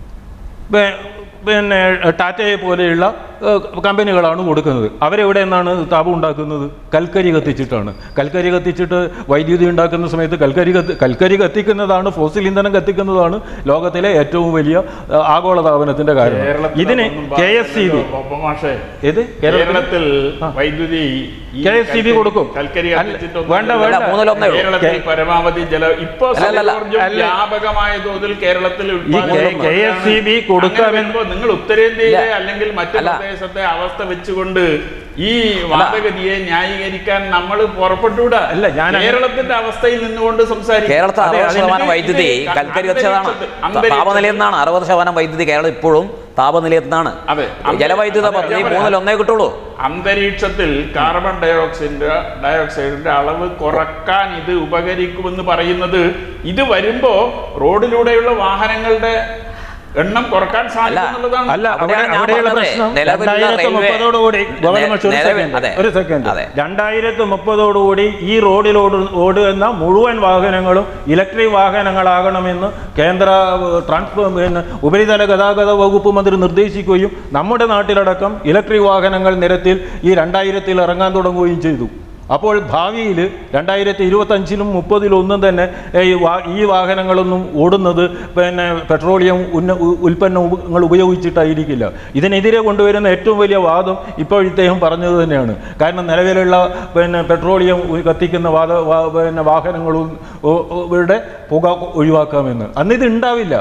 പേ- പിന്നെ ടാറ്റയെ പോലെയുള്ള ഏഹ്, കമ്പനികളാണ് കൊടുക്കുന്നത് അവരെവിടെ നിന്നാണ് താപം ഉണ്ടാക്കുന്നത് കൽക്കരി കത്തിച്ചിട്ടാണ് കൽക്കരി കത്തിച്ചിട്ട് വൈദ്യുതി ഉണ്ടാക്കുന്ന സമയത്ത് കൽക്കരി കത്തി കൽക്കരി കത്തിക്കുന്നതാണ് ഫോസിൽ ഇന്ധനം കത്തിക്കുന്നതാണ് ലോകത്തിലെ ഏറ്റവും വലിയ ഏഹ്, ആഗോള താപനത്തിന്റെ കാരണം കേരളത്തിൽ ഇതിന് അതൊന്നും കെ എസ് സി ബി പറഞ്ഞില്ലല്ലോ, പപ്പമാഷേ. ഏത് കേരളത്തിൽ കേരളത്തിൽ ആ. വൈദ്യുതി ഈ കെ എസ് സി ബി കൽക്കരി- കൊടുക്കും. കൽക്കരി അല്ല, കത്തിച്ചിട്ടൊന്നും വേണ്ട, ഇല്ല. വേണ്ട. അല്ല, മൂന്നിലൊന്നേ ഉള്ളൂ. കേരളത്തിൽ പരമാവധി ജല ഇപ്പൊ അല്ല, അല്ല, സൗരോർജ്ജം അല്ല. വ്യാപകമായ തോതിൽ കേരളത്തിൽ കെ- KSCB കൊടുക്കാമെന്ന് നിങ്ങൾ ഉത്തരേന്ത്യയിലെ ഇല്ല. അല്ലെങ്കിൽ മറ്റു അല്ല. പ്രദേശത്തെ അവസ്ഥ വെച്ചുകൊണ്ട് ഈ വാദഗതിയെ ന്യായീകരിക്കാൻ നമ്മൾ പുറപ്പെട്ടുകൂടാ അല്ല, ഞാൻ അങ്ങനെ- കേരളത്തിന്റെ അവസ്ഥയിൽ നിന്നുകൊണ്ട് സംസാരിക്കും കേരളത്തിൽ അതെ, അറുപത് അതിന് ശതമാനം ഇത് വൈദ്യുതി ഇത് കൽക്കരി വെച്ചതാണ് അന്തരീക്ഷത്തിൽ- താപനിലയിൽ നിന്നാണ് അറുപത് ശതമാനം വൈദ്യുതി കേരളം ഇപ്പോഴും താപനിലയത്തിൽ നിന്നാണ് അതെ. ജലവൈദ്യുത അതെ, പദ്ധതി ഞാൻ മൂന്നിൽ ഒന്നേ കിട്ടുള്ളൂ അന്തരീക്ഷത്തിൽ കാർബൺ ഡയോക്സൈഡിന്റെ ഡയോക്സൈഡിന്റെ അളവ് കുറക്കാൻ ഇത് ഉപകരിക്കുമെന്ന് പറയുന്നത് ഇത് വരുമ്പോ റോഡിലൂടെയുള്ള വാഹനങ്ങളുടെ എണ്ണം കുറക്കാൻ സാധിക്കും എന്നുള്ളതാണ് അല്ല അവിടെ അവിടെയാണ് ഞാൻ അവിടെയുള്ള പറഞ്ഞത്. പ്രശ്നം നിലവിലുള്ള രണ്ടായിരത്തി റെയിൽവേ- മുപ്പതോടുകൂടി ഗോപാലമാഷ് ഒരു നിലവിൽ- സെക്കൻഡ് അതെ. ഒരു സെക്കൻഡ് അതെ. രണ്ടായിരത്തി മുപ്പതോടുകൂടി ഈ റോഡിലോട് ഓടുന്ന മുഴുവൻ വാഹനങ്ങളും ഇലക്ട്രിക് വാഹനങ്ങളാകണമെന്ന് കേന്ദ്ര ഏഹ്, ട്രാൻസ്പോ പിന്നെ ഉപരിതല ഗതാഗത വകുപ്പ് മന്ത്രി നിർദ്ദേശിക്കുകയും നമ്മുടെ നാട്ടിലടക്കം ഇലക്ട്രിക് വാഹനങ്ങൾ നിരത്തിൽ ഈ രണ്ടായിരത്തിൽ ഇറങ്ങാൻ തുടങ്ങുകയും ചെയ്തു അപ്പോൾ ഭാവിയിൽ രണ്ടായിരത്തി ഇരുപത്തഞ്ചിലും മുപ്പതിലും ഒന്നും തന്നെ ഏഹ്, ഈ വാ- ഈ വാഹനങ്ങളൊന്നും ഓടുന്നത് പിന്നെ പെട്രോളിയം ഉന്ന ഉ- ഉൽപ്പന്നങ്ങൾ ഉപയോഗിച്ചിട്ടായിരിക്കില്ല ഇതിനെതിരെ കൊണ്ടുവരുന്ന ഏറ്റവും വലിയ വാദം ഇപ്പോൾ ഇദ്ദേഹം പറഞ്ഞത് തന്നെയാണ് കാരണം നിലവിലുള്ള പിന്നെ പെട്രോളിയം ഉ- കത്തിക്കുന്ന വാദ വാ- പിന്നെ വാഹനങ്ങളും ഓ- ഓ- യുടെ പുക ഒഴിവാക്കാമെന്ന് അന്ന് ഇത് ഉണ്ടാവില്ല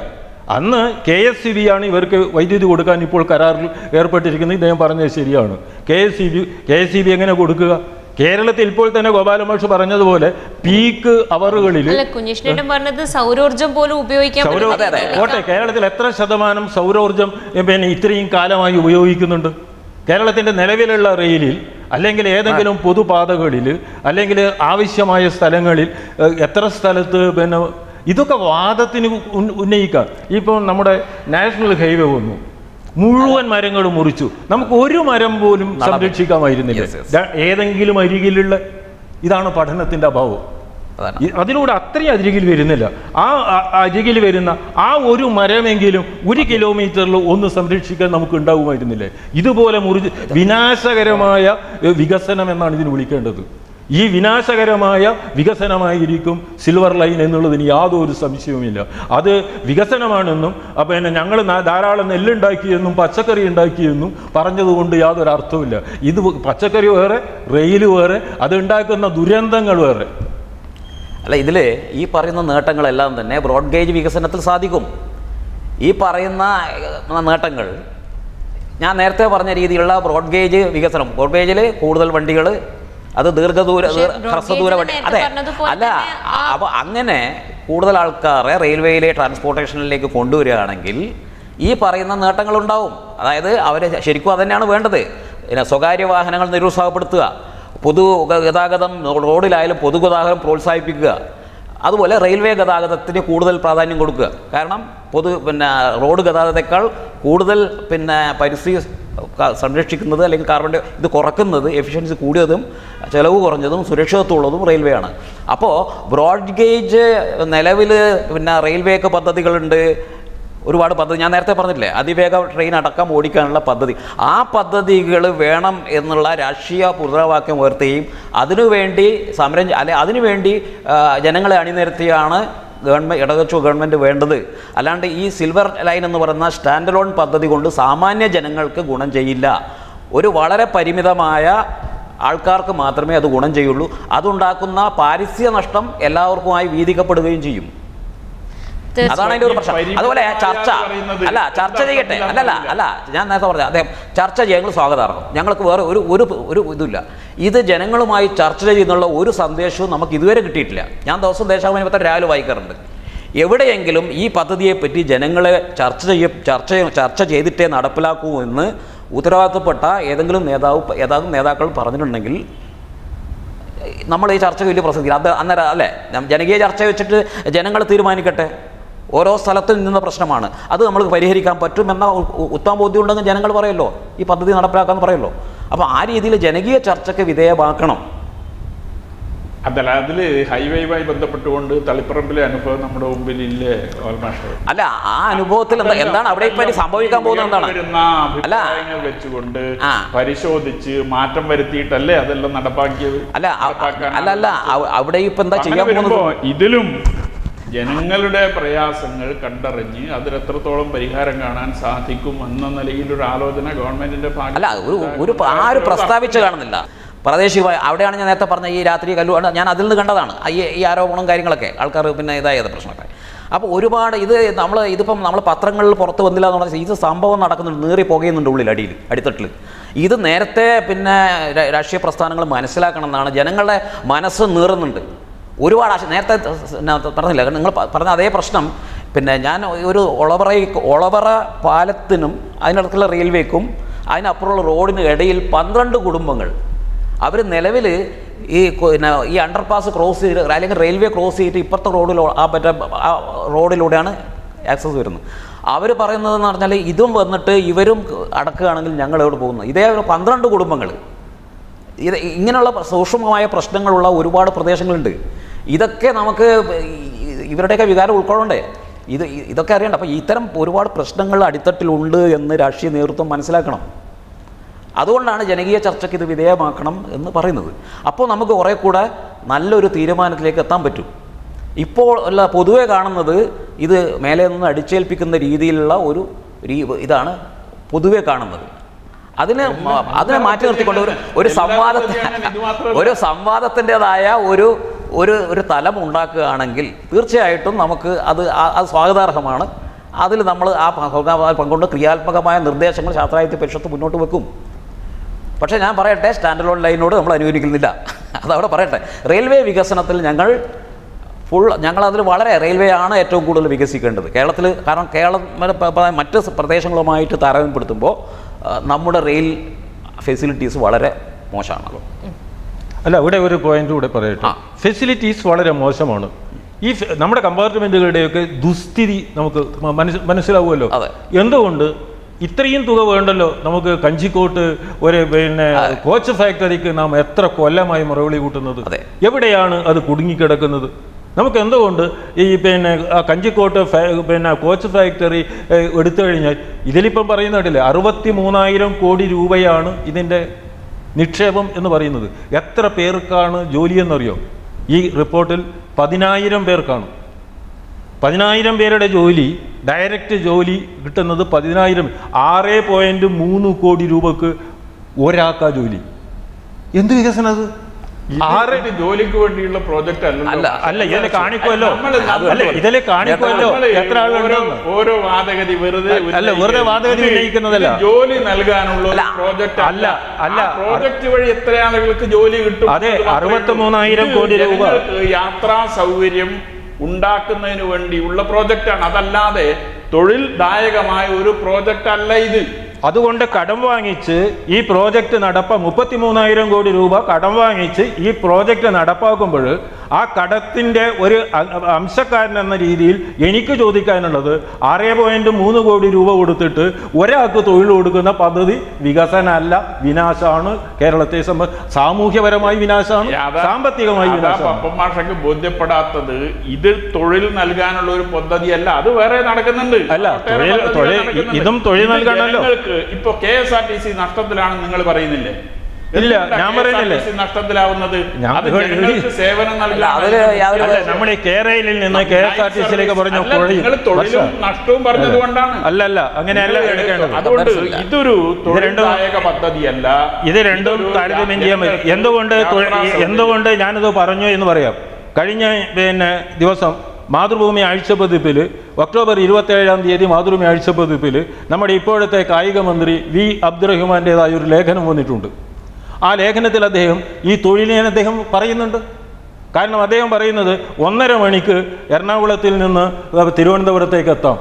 അന്ന് കെ എസ് സി ബി ആണ് ഇവർക്ക് വൈദ്യുതി കൊടുക്കാൻ ഇപ്പോൾ കരാറിൽ ഏർപ്പെട്ടിരിക്കുന്നത് ഇദ്ദേഹം പറഞ്ഞത് ശരിയാണ് K S C B K S C B എങ്ങനെ കൊടുക്കുക കേരളത്തിൽ ഇപ്പോൾ തന്നെ ഗോപാലമാഷ് പറഞ്ഞതുപോലെ പീക്ക് അവറുകളിൽ അല്ല കുഞ്ഞിഷ്ണേട്ടൻ പറഞ്ഞത് സൗരോർജം പോലും ഉപയോഗിക്കാൻ സൗരോ പറ്റുന്ന അതെ, അതെ. കോട്ടെ കേരളത്തിൽ എത്ര ശതമാനം സൗരോർജം എ, പിന്നെ ഇത്രയും കാലമായി ഉപയോഗിക്കുന്നുണ്ട് കേരളത്തിന്റെ നിലവിലുള്ള റെയിലിൽ അല്ലെങ്കിൽ ഏതെങ്കിലും പൊതുപാതകളിൽ അല്ലെങ്കിൽ ആവശ്യമായ സ്ഥലങ്ങളിൽ എ, എത്ര സ്ഥലത്ത് പിന്നെ ഇതൊക്കെ വാദത്തിന് ഉന്ന- ഉന്നയിക്കാം ഇപ്പോൾ നമ്മുടെ നാഷണൽ ഹൈവേ വന്നു മുഴുവൻ മരങ്ങൾ മുറിച്ചു നമുക്ക് ഒരു മരം പോലും സംരക്ഷിക്കാമായിരുന്നില്ല Yes, yes. ദാ ഏതെങ്കിലും അരികിലുള്ള ഇതാണ് പഠനത്തിന്റെ അഭാവം അതാണ് ഈ- അതിലൂടെ അത്രയും അരികിൽ വരുന്നില്ല ആ അ- അരികിൽ വരുന്ന ആ ഒരു മരമെങ്കിലും ഒരു കിലോമീറ്ററിൽ ഒന്ന് സംരക്ഷിക്കാൻ നമുക്ക് ഉണ്ടാകുമായിരുന്നില്ലേ ഇതുപോലെ മുറിച്ച് വിനാശകരമായ എ, വികസനം എന്നാണ് ഇതിന് വിളിക്കേണ്ടത് ഈ വിനാശകരമായ വികസനമായിരിക്കും സിൽവർ ലൈൻ എന്നുള്ളതിന് യാതൊരു സംശയവുമില്ല അത് വികസനമാണെന്നും അപ്പം പിന്നെ ഞങ്ങൾ ധാരാളം നെല്ലുണ്ടാക്കിയെന്നും പച്ചക്കറി ഉണ്ടാക്കിയെന്നും പറഞ്ഞതുകൊണ്ട് യാതൊരു അർത്ഥവുമില്ല ഇത് പച്ചക്കറി വേറെ റെയിൽ വേറെ അത് ഉണ്ടാക്കുന്ന ദുരന്തങ്ങൾ വേറെ അല്ല ഇതിൽ ഈ പറയുന്ന നേട്ടങ്ങളെല്ലാം തന്നെ ബ്രോഡ് ഗേജ് വികസനത്തിൽ സാധിക്കും ഈ പറയുന്ന ഏഹ്, നേട്ടങ്ങൾ ഞാൻ നേരത്തെ പറഞ്ഞ രീതിയിലുള്ള ബ്രോഡ് ഗേജ് വികസനം ബ്രോഡ് ഗേജിൽ കൂടുതൽ വണ്ടികൾ അത് ദീർഘദൂര പക്ഷേ ദീർ- broad ഹ്രസ്വദൂര gauge വണ്ടി നേരത്തെ അതെ പറഞ്ഞതുപോലെ അല്ല തന്നെ ആ- അപ്പോൾ അങ്ങനെ കൂടുതൽ ആൾക്കാരെ റെയിൽവേയിലെ ട്രാൻസ്പോർട്ടേഷനിലേക്ക് കൊണ്ടുവരികയാണെങ്കിൽ ഈ പറയുന്ന നേട്ടങ്ങളുണ്ടാവും അതായത് അവർ ശരിക്കും അതന്നെയാണ് വേണ്ടത് പിന്നെ സ്വകാര്യ വാഹനങ്ങൾ നിരുത്സാഹപ്പെടുത്തുക പൊതു ഗതാഗതം റോഡിലായാലും പൊതുഗതാഗതം പ്രോത്സാഹിപ്പിക്കുക അതുപോലെ റെയിൽവേ ഗതാഗതത്തിന് കൂടുതൽ പ്രാധാന്യം കൊടുക്കുക കാരണം പൊതു പിന്നെ റോഡ് ഗതാഗതത്തെക്കാൾ കൂടുതൽ പിന്നെ പരിസ്ഥിതി ക- സംരക്ഷിക്കുന്നത് അല്ലെങ്കിൽ കാർബൺ ഡൈ ഇത് കുറക്കുന്നത് എഫിഷ്യൻസി കൂടിയതും ചിലവ് കുറഞ്ഞതും സുരക്ഷിതത്വമുള്ളതും റെയിൽവേ ആണ് അപ്പോൾ ബ്രോഡ് ഗേജ് നിലവിൽ പിന്നെ റെയിൽവേക്ക് പദ്ധതികളുണ്ട് ഒരുപാട് പദ്ധതി ഞാൻ നേരത്തെ പറഞ്ഞില്ലേ അതിവേഗ ട്രെയിൻ അടക്കം ഓടിക്കാനുള്ള പദ്ധതി ആ പദ്ധതികൾ വേണം എന്നുള്ള രാഷ്ട്രീയ പുത്രവാക്യം ഉയർത്തുകയും അതിനുവേണ്ടി സമരം ചെ- അല്ലെ അതിനുവേണ്ടി ആ, ജനങ്ങളെ അണിനിരത്തിയാണ് ഗവൺമെൻറ് ഇടതുപക്ഷ ഗവൺമെൻറ് വേണ്ടത് അല്ലാണ്ട് ഈ സിൽവർ ലൈൻ എന്ന് പറയുന്ന സ്റ്റാൻഡ് ലോൺ പദ്ധതി കൊണ്ട് സാമാന്യ ജനങ്ങൾക്ക് ഗുണം ചെയ്യില്ല ഒരു വളരെ പരിമിതമായ ആൾക്കാർക്ക് മാത്രമേ അത് ഗുണം ചെയ്യുള്ളൂ അതുണ്ടാക്കുന്ന പാരിസ്ഥിതിക നഷ്ടം എല്ലാവർക്കുമായി വീതിക്കപ്പെടുകയും ചെയ്യും തീർച്ചയായും. അതാണ് അതിന്റെ ഒരു പ്രശ്നം പരിമിതമായ അതുപോലെ ചർച്ച എന്ന് പറയുന്നത് അല്ല ചർച്ച എന്താ ചെയ്യട്ടെ അർത്ഥമില്ല അല്ലല്ല അല്ല ഞാൻ നേരത്തെ പറഞ്ഞ അദ്ദേഹം ചർച്ച ചെയ്യാൻ ഞങ്ങൾ സ്വാഗതാർഹം ഞങ്ങൾക്ക് വേറെ ഒരു ഒരു ഒരു ഇതുമില്ല ഇത് ജനങ്ങളുമായി ചർച്ച ചെയ്യുന്നുള്ള ഒരു സന്ദേശവും നമുക്ക് ഇതുവരെ കിട്ടിയിട്ടില്ല ഞാൻ ദിവസം ദേശാഭിമാനി പത്രം രാവിലെ വായിക്കാറുണ്ട് എവിടെയെങ്കിലും ഈ പദ്ധതിയെപ്പറ്റി ജനങ്ങളെ ചർച്ച ചെയ്യ ചർച്ച ചർച്ച ചെയ്തിട്ടേ നടപ്പിലാക്കൂ എന്ന് ഉത്തരവാദിത്തപ്പെട്ട ഏതെങ്കിലും നേതാവ് ഏതാനും നേതാക്കൾ പറഞ്ഞിട്ടുണ്ടെങ്കിൽ നമ്മൾ ഈ ചർച്ച വലിയ പ്രസക്തി അത് അന്നേരം അല്ലേ നം- ജനകീയ ചർച്ച വെച്ചിട്ട് ജനങ്ങൾ തീരുമാനിക്കട്ടെ ഓരോ സ്ഥലത്ത് നിന്ന പ്രശ്നമാണ് അത് നമ്മൾ പരിഹരിക്കാൻ പറ്റുമെന്ന ഉ- ഉ- ഉത്തമ ബോധ്യം ഉണ്ടെങ്കിൽ ജനങ്ങൾ പറയുമല്ലോ ഈ പദ്ധതി നടപ്പിലാക്കാമെന്ന് പറയുമല്ലോ അപ്പോൾ ആ രീതിയിൽ ജനകീയ ചർച്ചയ്ക്ക് വിധേയമാക്കണം അതല്ല അതില് ഹൈവേയുമായി ബന്ധപ്പെട്ടുകൊണ്ട് തളിപ്പറമ്പിലെ അനുഭവം നമ്മുടെ മുമ്പിൽ ഇല്ലേ ഓൽമാഷ് അല്ല ആ അനുഭവത്തിൽ എന്താ എന്താണ് അവിടെ ഇപ്പം ഇനി സംഭവിക്കാൻ പോകുന്നത് എന്താണ് വരുന്ന അല്ല അഭിപ്രായങ്ങൾ വെച്ചുകൊണ്ട് ആ. പരിശോധിച്ച് മാറ്റം വരുത്തിയിട്ടല്ലേ അതെല്ലാം നടപ്പാക്കിയത് അല്ല അ- നടപ്പാക്കാൻ അല്ല അല്ല അവ- അവിടെ ഇപ്പം എന്താ അങ്ങനെ ചെയ്യാൻ വരുമ്പോ പോകുന്നത് ഇതിലും ജനങ്ങളുടെ പ്രയാസങ്ങൾ കണ്ടറിഞ്ഞ് അതിലെത്രത്തോളം പരിഹാരം കാണാൻ സാധിക്കും എന്ന നിലയിൽ ഒരു ആലോചന ഗവൺമെന്റിന്റെ ഭാഗത്ത് അല്ല ഒരു ഒരു ആ ഒരു പ്രസ്താവിച്ച് കാണുന്നില്ല പ്രാദേശികമായി അവിടെയാണ് ഞാൻ നേരത്തെ പറഞ്ഞ ഈ രാത്രി കല്ലു ആണ് ഞാൻ അതിൽ നിന്ന് കണ്ടതാണ് ഈ ഈ ആരോപണം കാര്യങ്ങളൊക്കെ ആൾക്കാർ പിന്നെ ഇതായത് പ്രശ്നമൊക്കെ അപ്പോൾ ഒരുപാട് ഇത് നമ്മൾ ഇതിപ്പം നമ്മൾ പത്രങ്ങളിൽ പുറത്ത് വന്നില്ല എന്ന് പറഞ്ഞാൽ ഇത് സംഭവം നടക്കുന്നുണ്ട് നീറി പുകയുന്നുണ്ട് ഉള്ളിൽ അടിയിൽ അടിത്തട്ടിൽ ഇത് നേരത്തെ പിന്നെ രാ- രാഷ്ട്രീയ പ്രസ്ഥാനങ്ങൾ മനസ്സിലാക്കണം എന്നാണ് ജനങ്ങളുടെ മനസ്സ് നീറുന്നുണ്ട് ഒരുപാട് ആശ നേരത്തെ ഞാൻ പറഞ്ഞില്ല കാരണം നിങ്ങൾ പ- പറഞ്ഞ അതേ പ്രശ്നം പിന്നെ ഞാൻ ഒരു ഒളവറ ഒളവറ പാലത്തിനും അതിനടുത്തുള്ള റെയിൽവേക്കും അതിനപ്പുറമുള്ള റോഡിന് ഇടയിൽ പന്ത്രണ്ട് കുടുംബങ്ങൾ അവർ നിലവിൽ ഈ കൊ- പിന്നെ ഈ അണ്ടർപാസ് ക്രോസ് ചെയ്ത് അല്ലെങ്കിൽ റെയിൽവേ ക്രോസ് ചെയ്തിട്ട് ഇപ്പുറത്തെ റോഡിലോ ആ മറ്റേ ആ റോഡിലൂടെയാണ് ആക്സസ് വരുന്നത് അവർ പറയുന്നതെന്ന് പറഞ്ഞാൽ ഇതും വന്നിട്ട് ഇവരും അടക്കുകയാണെങ്കിൽ ഞങ്ങൾ എവിടെ പോകുന്നത് ഇതേ ഒരു പന്ത്രണ്ട് കുടുംബങ്ങൾ ഇത് ഇങ്ങനെയുള്ള സൂക്ഷ്മമായ പ്രശ്നങ്ങളുള്ള ഒരുപാട് പ്രദേശങ്ങളുണ്ട് ഇതൊക്കെ നമുക്ക് ഈ- ഇവരുടെയൊക്കെ വികാരം ഉൾക്കൊള്ളണ്ടേ ഇത് ഇതൊക്കെ അറിയണ്ട അപ്പോൾ ഇത്തരം ഒരുപാട് പ്രശ്നങ്ങൾ അടിത്തട്ടിലുണ്ട് എന്ന് രാഷ്ട്രീയ നേതൃത്വം മനസ്സിലാക്കണം അതുകൊണ്ടാണ് ജനകീയ ചർച്ചയ്ക്ക് ഇത് വിധേയമാക്കണം എന്ന് പറയുന്നത് അപ്പോൾ നമുക്ക് കുറേ കൂടെ നല്ലൊരു തീരുമാനത്തിലേക്ക് എത്താൻ പറ്റും ഇപ്പോൾ അല്ല പൊതുവെ കാണുന്നത് ഇത് മേലെ നിന്ന് അടിച്ചേൽപ്പിക്കുന്ന രീതിയിലുള്ള ഒരു രീ- ഇതാണ് പൊതുവെ കാണുന്നത് അതിന് മ- അതിനെ മാറ്റി നിർത്തിക്കൊണ്ട് ഒരു ഒരു സംവാദത്തിന് ഇത് മാത്രമല്ല. ഒരു സംവാദത്തിൻ്റെതായ ഒരു ഒരു ഒരു തലം ഉണ്ടാക്കുകയാണെങ്കിൽ തീർച്ചയായിട്ടും നമുക്ക് അത് ആ- അത് സ്വാഗതാർഹമാണ് അതിൽ നമ്മൾ ആ പങ്ക- പങ്കുകൊണ്ട് ക്രിയാത്മകമായ നിർദ്ദേശങ്ങൾ ശാസ്ത്രായുധ പരിഷത്ത് മുന്നോട്ട് വെക്കും പക്ഷേ ഞാൻ പറയട്ടെ സ്റ്റാൻഡ് ലോൺ ലൈനോട് നമ്മൾ അനുകൂലിക്കുന്നില്ല അതവിടെ പറയട്ടെ റെയിൽവേ വികസനത്തിൽ ഞങ്ങൾ ഫുൾ ഞങ്ങളതിൽ വളരെ റെയിൽവേ ആണ് ഏറ്റവും കൂടുതൽ വികസിക്കേണ്ടത് കേരളത്തിൽ കാരണം കേരളം മ- പ- പ- മറ്റ് പ്രദേശങ്ങളുമായിട്ട് താരതമ്യപ്പെടുത്തുമ്പോൾ ആ, നമ്മുടെ റെയിൽ ഫെസിലിറ്റീസ് വളരെ മോശമാണല്ലോ അല്ല ഇവിടെ ഒരു പോയിന്റ് കൂടെ പറയട്ടെ ആ. ഫെസിലിറ്റീസ് വളരെ മോശമാണ് ഈ ഫെ- നമ്മുടെ കമ്പാർട്ട്മെന്റുകളുടെയൊക്കെ ദുസ്ഥിതി നമുക്ക് മ- മനസ്സ് മനസ്സിലാവുമല്ലോ അതെ. എന്തുകൊണ്ട് ഇത്രയും തുക വേണ്ടല്ലോ നമുക്ക് കഞ്ചിക്കോട്ട് ഒരു പിന്നെ കോച്ച് ഫാക്ടറിക്ക് നാം എത്ര കൊല്ലമായി മുറവിളി കൂട്ടുന്നത് അതെ. എവിടെയാണ് അത് കുടുങ്ങിക്കിടക്കുന്നത് നമുക്ക് എന്തുകൊണ്ട് ഈ പിന്നെ ആ കഞ്ചിക്കോട്ട് ഫാ- പിന്നെ കോച്ച് ഫാക്ടറി ഏഹ്, എടുത്തു കഴിഞ്ഞാൽ ഇതിലിപ്പം പറയുന്ന കേട്ടില്ലേ അറുപത്തി മൂന്നായിരം കോടി രൂപയാണ് ഇതിൻ്റെ നിക്ഷേപം എന്ന് പറയുന്നത് എത്ര പേർക്കാണ് ജോലി എന്നറിയോ ഈ റിപ്പോർട്ടിൽ പതിനായിരം പേർക്കാണ് പതിനായിരം പേരുടെ ജോലി ഡയറക്റ്റ് ജോലി കിട്ടുന്നത് പതിനായിരം ആറ് പോയിന്റ് മൂന്ന് കോടി രൂപക്ക് ഒരാൾക്കാ ജോലി എന്ത് വികസനം അത് ആറ് ഇത് ജോലിക്ക് വേണ്ടിയുള്ള പ്രോജക്റ്റ് അല്ല, അല്ലല്ലോ അല്ല ഇതിലെ കാണിക്കുമല്ലോ നമ്മള് അല്ല ഇതിലെ കാണിക്കുമല്ലോ നമ്മള് എത്ര ഓരോ ആളുണ്ടെന്ന് ഓരോ വാദഗതി വെറുതെ അല്ല, വെറുതെ വാദഗതി ഇത് ഉന്നയിക്കുന്നതല്ല. ഇത് ജോലി നൽകാനുള്ള അല്ല, പ്രോജക്റ്റ് അല്ല, അല്ല. പ്രോജക്റ്റ് വഴി എത്ര ആളുകൾക്ക് ജോലി കിട്ടും അതെ, എന്ന് മാത്രമേ 63,000 ഇത് കോടി രൂപ. ജനങ്ങൾക്ക് യാത്രാ സൗകര്യം ഉണ്ടാക്കുന്നതിന് വേണ്ടിയുള്ള പ്രോജക്റ്റാണ് അതല്ലാതെ തൊഴിൽദായകമായ ഒരു പ്രോജക്റ്റ് അല്ല ഇത് അതുകൊണ്ട് കടം വാങ്ങിച്ച് ഈ പ്രോജക്റ്റ് നടപ്പ മുപ്പത്തി മൂന്നായിരം കോടി രൂപ കടം വാങ്ങിച്ച് ഈ പ്രോജക്റ്റ് നടപ്പാക്കുമ്പോൾ ആ കടത്തിൻ്റെ ഒരു അ- അംശക്കാരൻ എന്ന രീതിയിൽ എനിക്ക് ചോദിക്കാനുള്ളത് ആറ് പോയിന്റ് മൂന്ന് കോടി രൂപ കൊടുത്തിട്ട് ഒരാൾക്ക് തൊഴിൽ കൊടുക്കുന്ന പദ്ധതി വികസനമല്ല വിനാശമാണ് കേരളത്തെ സംബ സാമൂഹ്യപരമായി വിനാശമാണ് അതാ- സാമ്പത്തികമായി അതാ വിനാശമാണ് പപ്പൻ മാഷക്ക് ബോധ്യപ്പെടാത്തത് ഇത് തൊഴിൽ നൽകാനുള്ള ഒരു പദ്ധതിയല്ല അത് വേറെ നടക്കുന്നുണ്ട് അല്ല, ഒട്ടേറെ തൊഴിൽ- പദ്ധതികൾ തൊഴിൽ- നടക്കുന്നുണ്ട്. ഇതും തൊഴിൽ ഇത് നൽകണമല്ലോ. ജനങ്ങൾക്ക് ഇപ്പൊ K S R T C നഷ്ടത്തിലാണെന്ന് നിങ്ങൾ പറയുന്നില്ലേ ഇല്ല, എന്തുകൊണ്ടാ ഞാൻ KSRTC പറയുന്നില്ലേ? നഷ്ടത്തിലാവുന്നത് ഞാൻ- അത് ജനങ്ങൾക്ക് സേവനം നൽകാൻ അതില് യാതൊരു- അല്ല നമ്മുടെ കേരളയിൽ നിന്ന് കെ എസ് ആർ ടി സിയിലേക്ക് പറഞ്ഞ അല്ല, കുഴയും നിങ്ങൾ തൊഴിലും വർഷം. നഷ്ടവും പറഞ്ഞത് കൊണ്ടാണ് അല്ല അല്ല അങ്ങനെയല്ല എടുക്കേണ്ടത് അതുകൊണ്ട് മനസ്സിലായി. ഇതൊരു രണ്ടും- തൊഴിൽദായക പദ്ധതിയല്ല ഇത് രണ്ടും ഇതൊരു താരതമ്യം ചെയ്യാൻ പറ്റും ജനങ്ങൾക്ക് എന്തുകൊണ്ട് തൊഴിൽ- യാത്രാ സൗകര്യം. എന്തുകൊണ്ട് ഞാനിത് പറഞ്ഞു എന്ന് പറയാം കഴിഞ്ഞ പിന്നെ ദിവസം മാതൃഭൂമി ആഴ്ചപ്പതിപ്പിൽ ഒക്ടോബർ ഇരുപത്തേഴാം തീയതി മാതൃഭൂമി ആഴ്ചപ്പതിപ്പിൽ നമ്മുടെ ഇപ്പോഴത്തെ കായിക മന്ത്രി വി അബ്ദുറഹ്മാൻ്റെതായ ഒരു ലേഖനം വന്നിട്ടുണ്ട് ആ ലേഖനത്തിൽ അദ്ദേഹം ഈ തൊഴിലിനെ അദ്ദേഹം പറയുന്നുണ്ട് കാരണം അദ്ദേഹം പറയുന്നത് ഒന്നര മണിക്ക് എറണാകുളത്തിൽ നിന്ന് തിരുവനന്തപുരത്തേക്ക് എത്താം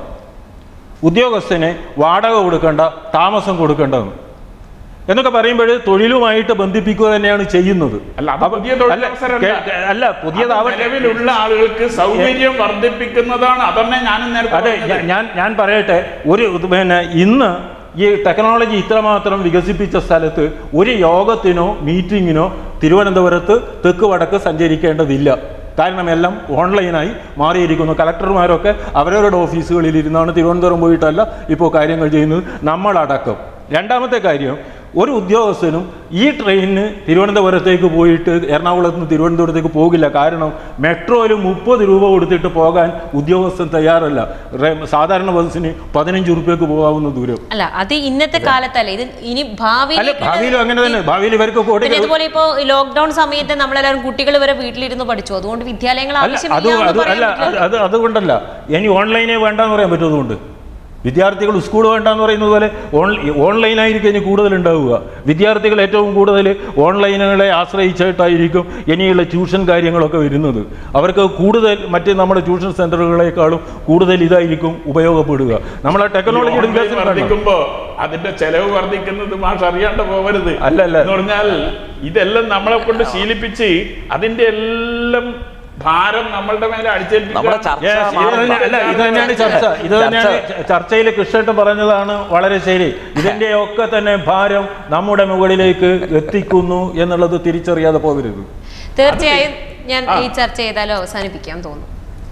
ഉദ്യോഗസ്ഥന് വാടക കൊടുക്കേണ്ട താമസം കൊടുക്കേണ്ടതെന്ന് എന്നൊക്കെ പറയുമ്പോൾ തൊഴിലുമായിട്ട് ബന്ധിപ്പിക്കുക തന്നെയാണ് ചെയ്യുന്നത് അല്ല, അത് അപ്പൊ- പുതിയ തൊഴിൽ അല്ല, അവസരമല്ല. കേ- അല്ല പുതിയതാവട്ടെ നിലവിലുള്ള ആളുകൾക്ക് സൗകര്യം വർദ്ധിപ്പിക്കുന്നതാണ് അതന്നെ ഞാനും നേരത്തെ അതെ പറഞ്ഞത്. ഞാ- ഞാൻ ഞാൻ പറയട്ടെ ഒരു ഇത് പിന്നെ ഇന്ന് ഈ ടെക്നോളജി ഇത്രമാത്രം വികസിപ്പിച്ച സ്ഥലത്ത് ഒരു യോഗത്തിനോ മീറ്റിങ്ങിനോ തിരുവനന്തപുരത്ത് തെക്ക് വടക്ക് സഞ്ചരിക്കേണ്ടതില്ല കാരണം എല്ലാം ഓൺലൈനായി മാറിയിരിക്കുന്നു കളക്ടർമാരൊക്കെ അവരവരുടെ ഓഫീസുകളിൽ ഇരുന്നാണ് തിരുവനന്തപുരം പോയിട്ടല്ല ഇപ്പോൾ കാര്യങ്ങൾ ചെയ്യുന്നത് നമ്മളടക്കം രണ്ടാമത്തെ കാര്യം ഒരു ഉദ്യോഗസ്ഥനും ഈ ട്രെയിനിന് തിരുവനന്തപുരത്തേക്ക് പോയിട്ട് എറണാകുളത്ത് നിന്ന് തിരുവനന്തപുരത്തേക്ക് പോകില്ല കാരണം മെട്രോയിൽ മുപ്പത് രൂപ കൊടുത്തിട്ട് പോകാൻ ഉദ്യോഗസ്ഥൻ തയ്യാറല്ല റേ- സാധാരണ ബസ്സിന് പതിനഞ്ച് റുപ്യക്ക് പോകാവുന്ന ദൂരം അല്ല അത് ഇന്നത്തെ കാലത്തല്ല ഇത് ഇനി അല്ല ഭാവിയിൽ ഭാവിയിലും അങ്ങനെ തന്നെ ഭാവിയിൽ ഇവർക്ക് പിന്നെ കോടികൾ ഇതുപോലെ ഇപ്പോ ലോക്ക്ഡൌൺ സമയത്ത് നമ്മളെല്ലാവരും കുട്ടികൾ വരെ വീട്ടിലിരുന്ന് പഠിച്ചു അതുകൊണ്ട് വിദ്യാലയങ്ങൾ അല്ല അത് ആവശ്യമില്ല അത് എന്ന് അല്ല പറയാൻ അത് അത് അതുകൊണ്ടല്ല ഇനി ഓൺലൈനെ വേണ്ടെന്ന് പറയാൻ പറ്റും അതുകൊണ്ട് വിദ്യാർത്ഥികൾ സ്കൂൾ വേണ്ടെന്ന് പറയുന്നത് പോലെ ഓൺ ഓൺലൈനായിരിക്കും ഇനി കൂടുതൽ ഉണ്ടാവുക വിദ്യാർത്ഥികൾ ഏറ്റവും കൂടുതൽ ഓൺലൈനുകളെ ആശ്രയിച്ചിട്ടായിരിക്കും ഇനിയുള്ള ട്യൂഷൻ കാര്യങ്ങളൊക്കെ വരുന്നത് അവർക്ക് കൂടുതൽ മറ്റ് നമ്മുടെ ട്യൂഷൻ സെൻ്ററുകളെക്കാളും കൂടുതൽ ഇതായിരിക്കും ഉപയോഗപ്പെടുക നമ്മളെ ടെക്നോളജിയുടെ ഓൺലൈൻ വികസനം കാണണം. വർദ്ധിക്കുമ്പോ അതിന്റെ ചെലവ് വർദ്ധിക്കുന്നത് മാഷ് അറിയാണ്ട് പോകരുത് അല്ല, അല്ല. എന്ന് പറഞ്ഞാൽ ഇതെല്ലാം നമ്മളെ കൊണ്ട് ശീലിപ്പിച്ച് അതിന്റെ എല്ലാം ഭാരം നമ്മളുടെ മേലെ നമ്മുടെ അടിച്ചേൽപ്പിക്കുക ചർച്ച Yes, ഇത് മാറും. തന്നെ- അല്ല ഇത് തന്നെയാണ് ചർച്ച ഇത് തന്നെയാണ് ചർച്ചയിൽ കൃഷ്ണട്ട് പറഞ്ഞതാണ് വളരെ ശരി ഇതിന്റെ ഒക്കെ തന്നെ ഭാരം നമ്മുടെ മുകളിലേക്ക് എത്തിക്കുന്നു എന്നുള്ളത് തിരിച്ചറിയാതെ പോകരുത് തീർച്ചയായും ഞാൻ ഈ ചർച്ച ചെയ്താലോ അവസാനിപ്പിക്കാൻ തോന്നുന്നു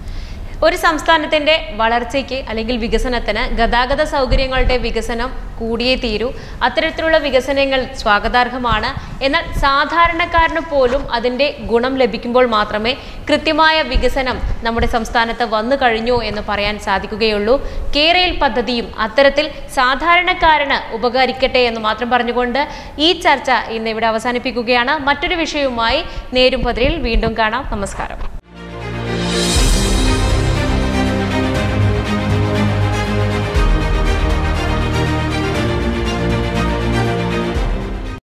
ഒരു സംസ്ഥാനത്തിന്റെ വളർച്ചയ്ക്ക് അല്ലെങ്കിൽ വികസനത്തിന് ഗതാഗത സൗകര്യങ്ങളുടെ വികസനം കൂടിയേ തീരൂ അത്തരത്തിലുള്ള വികസനങ്ങൾ സ്വാഗതാർഹമാണ് എന്നാൽ സാധാരണക്കാരന് പോലും അതിൻ്റെ ഗുണം ലഭിക്കുമ്പോൾ മാത്രമേ കൃത്യമായ വികസനം നമ്മുടെ സംസ്ഥാനത്ത് വന്നു കഴിഞ്ഞു എന്ന് പറയാൻ സാധിക്കുകയുള്ളൂ കേരയിൽ പദ്ധതിയും അത്തരത്തിൽ സാധാരണക്കാരന് ഉപകരിക്കട്ടെ എന്ന് മാത്രം പറഞ്ഞുകൊണ്ട് ഈ ചർച്ച ഇന്ന് ഇവിടെ അവസാനിപ്പിക്കുകയാണ് മറ്റൊരു വിഷയവുമായി നേരും പതിരിൽ വീണ്ടും കാണാം നമസ്കാരം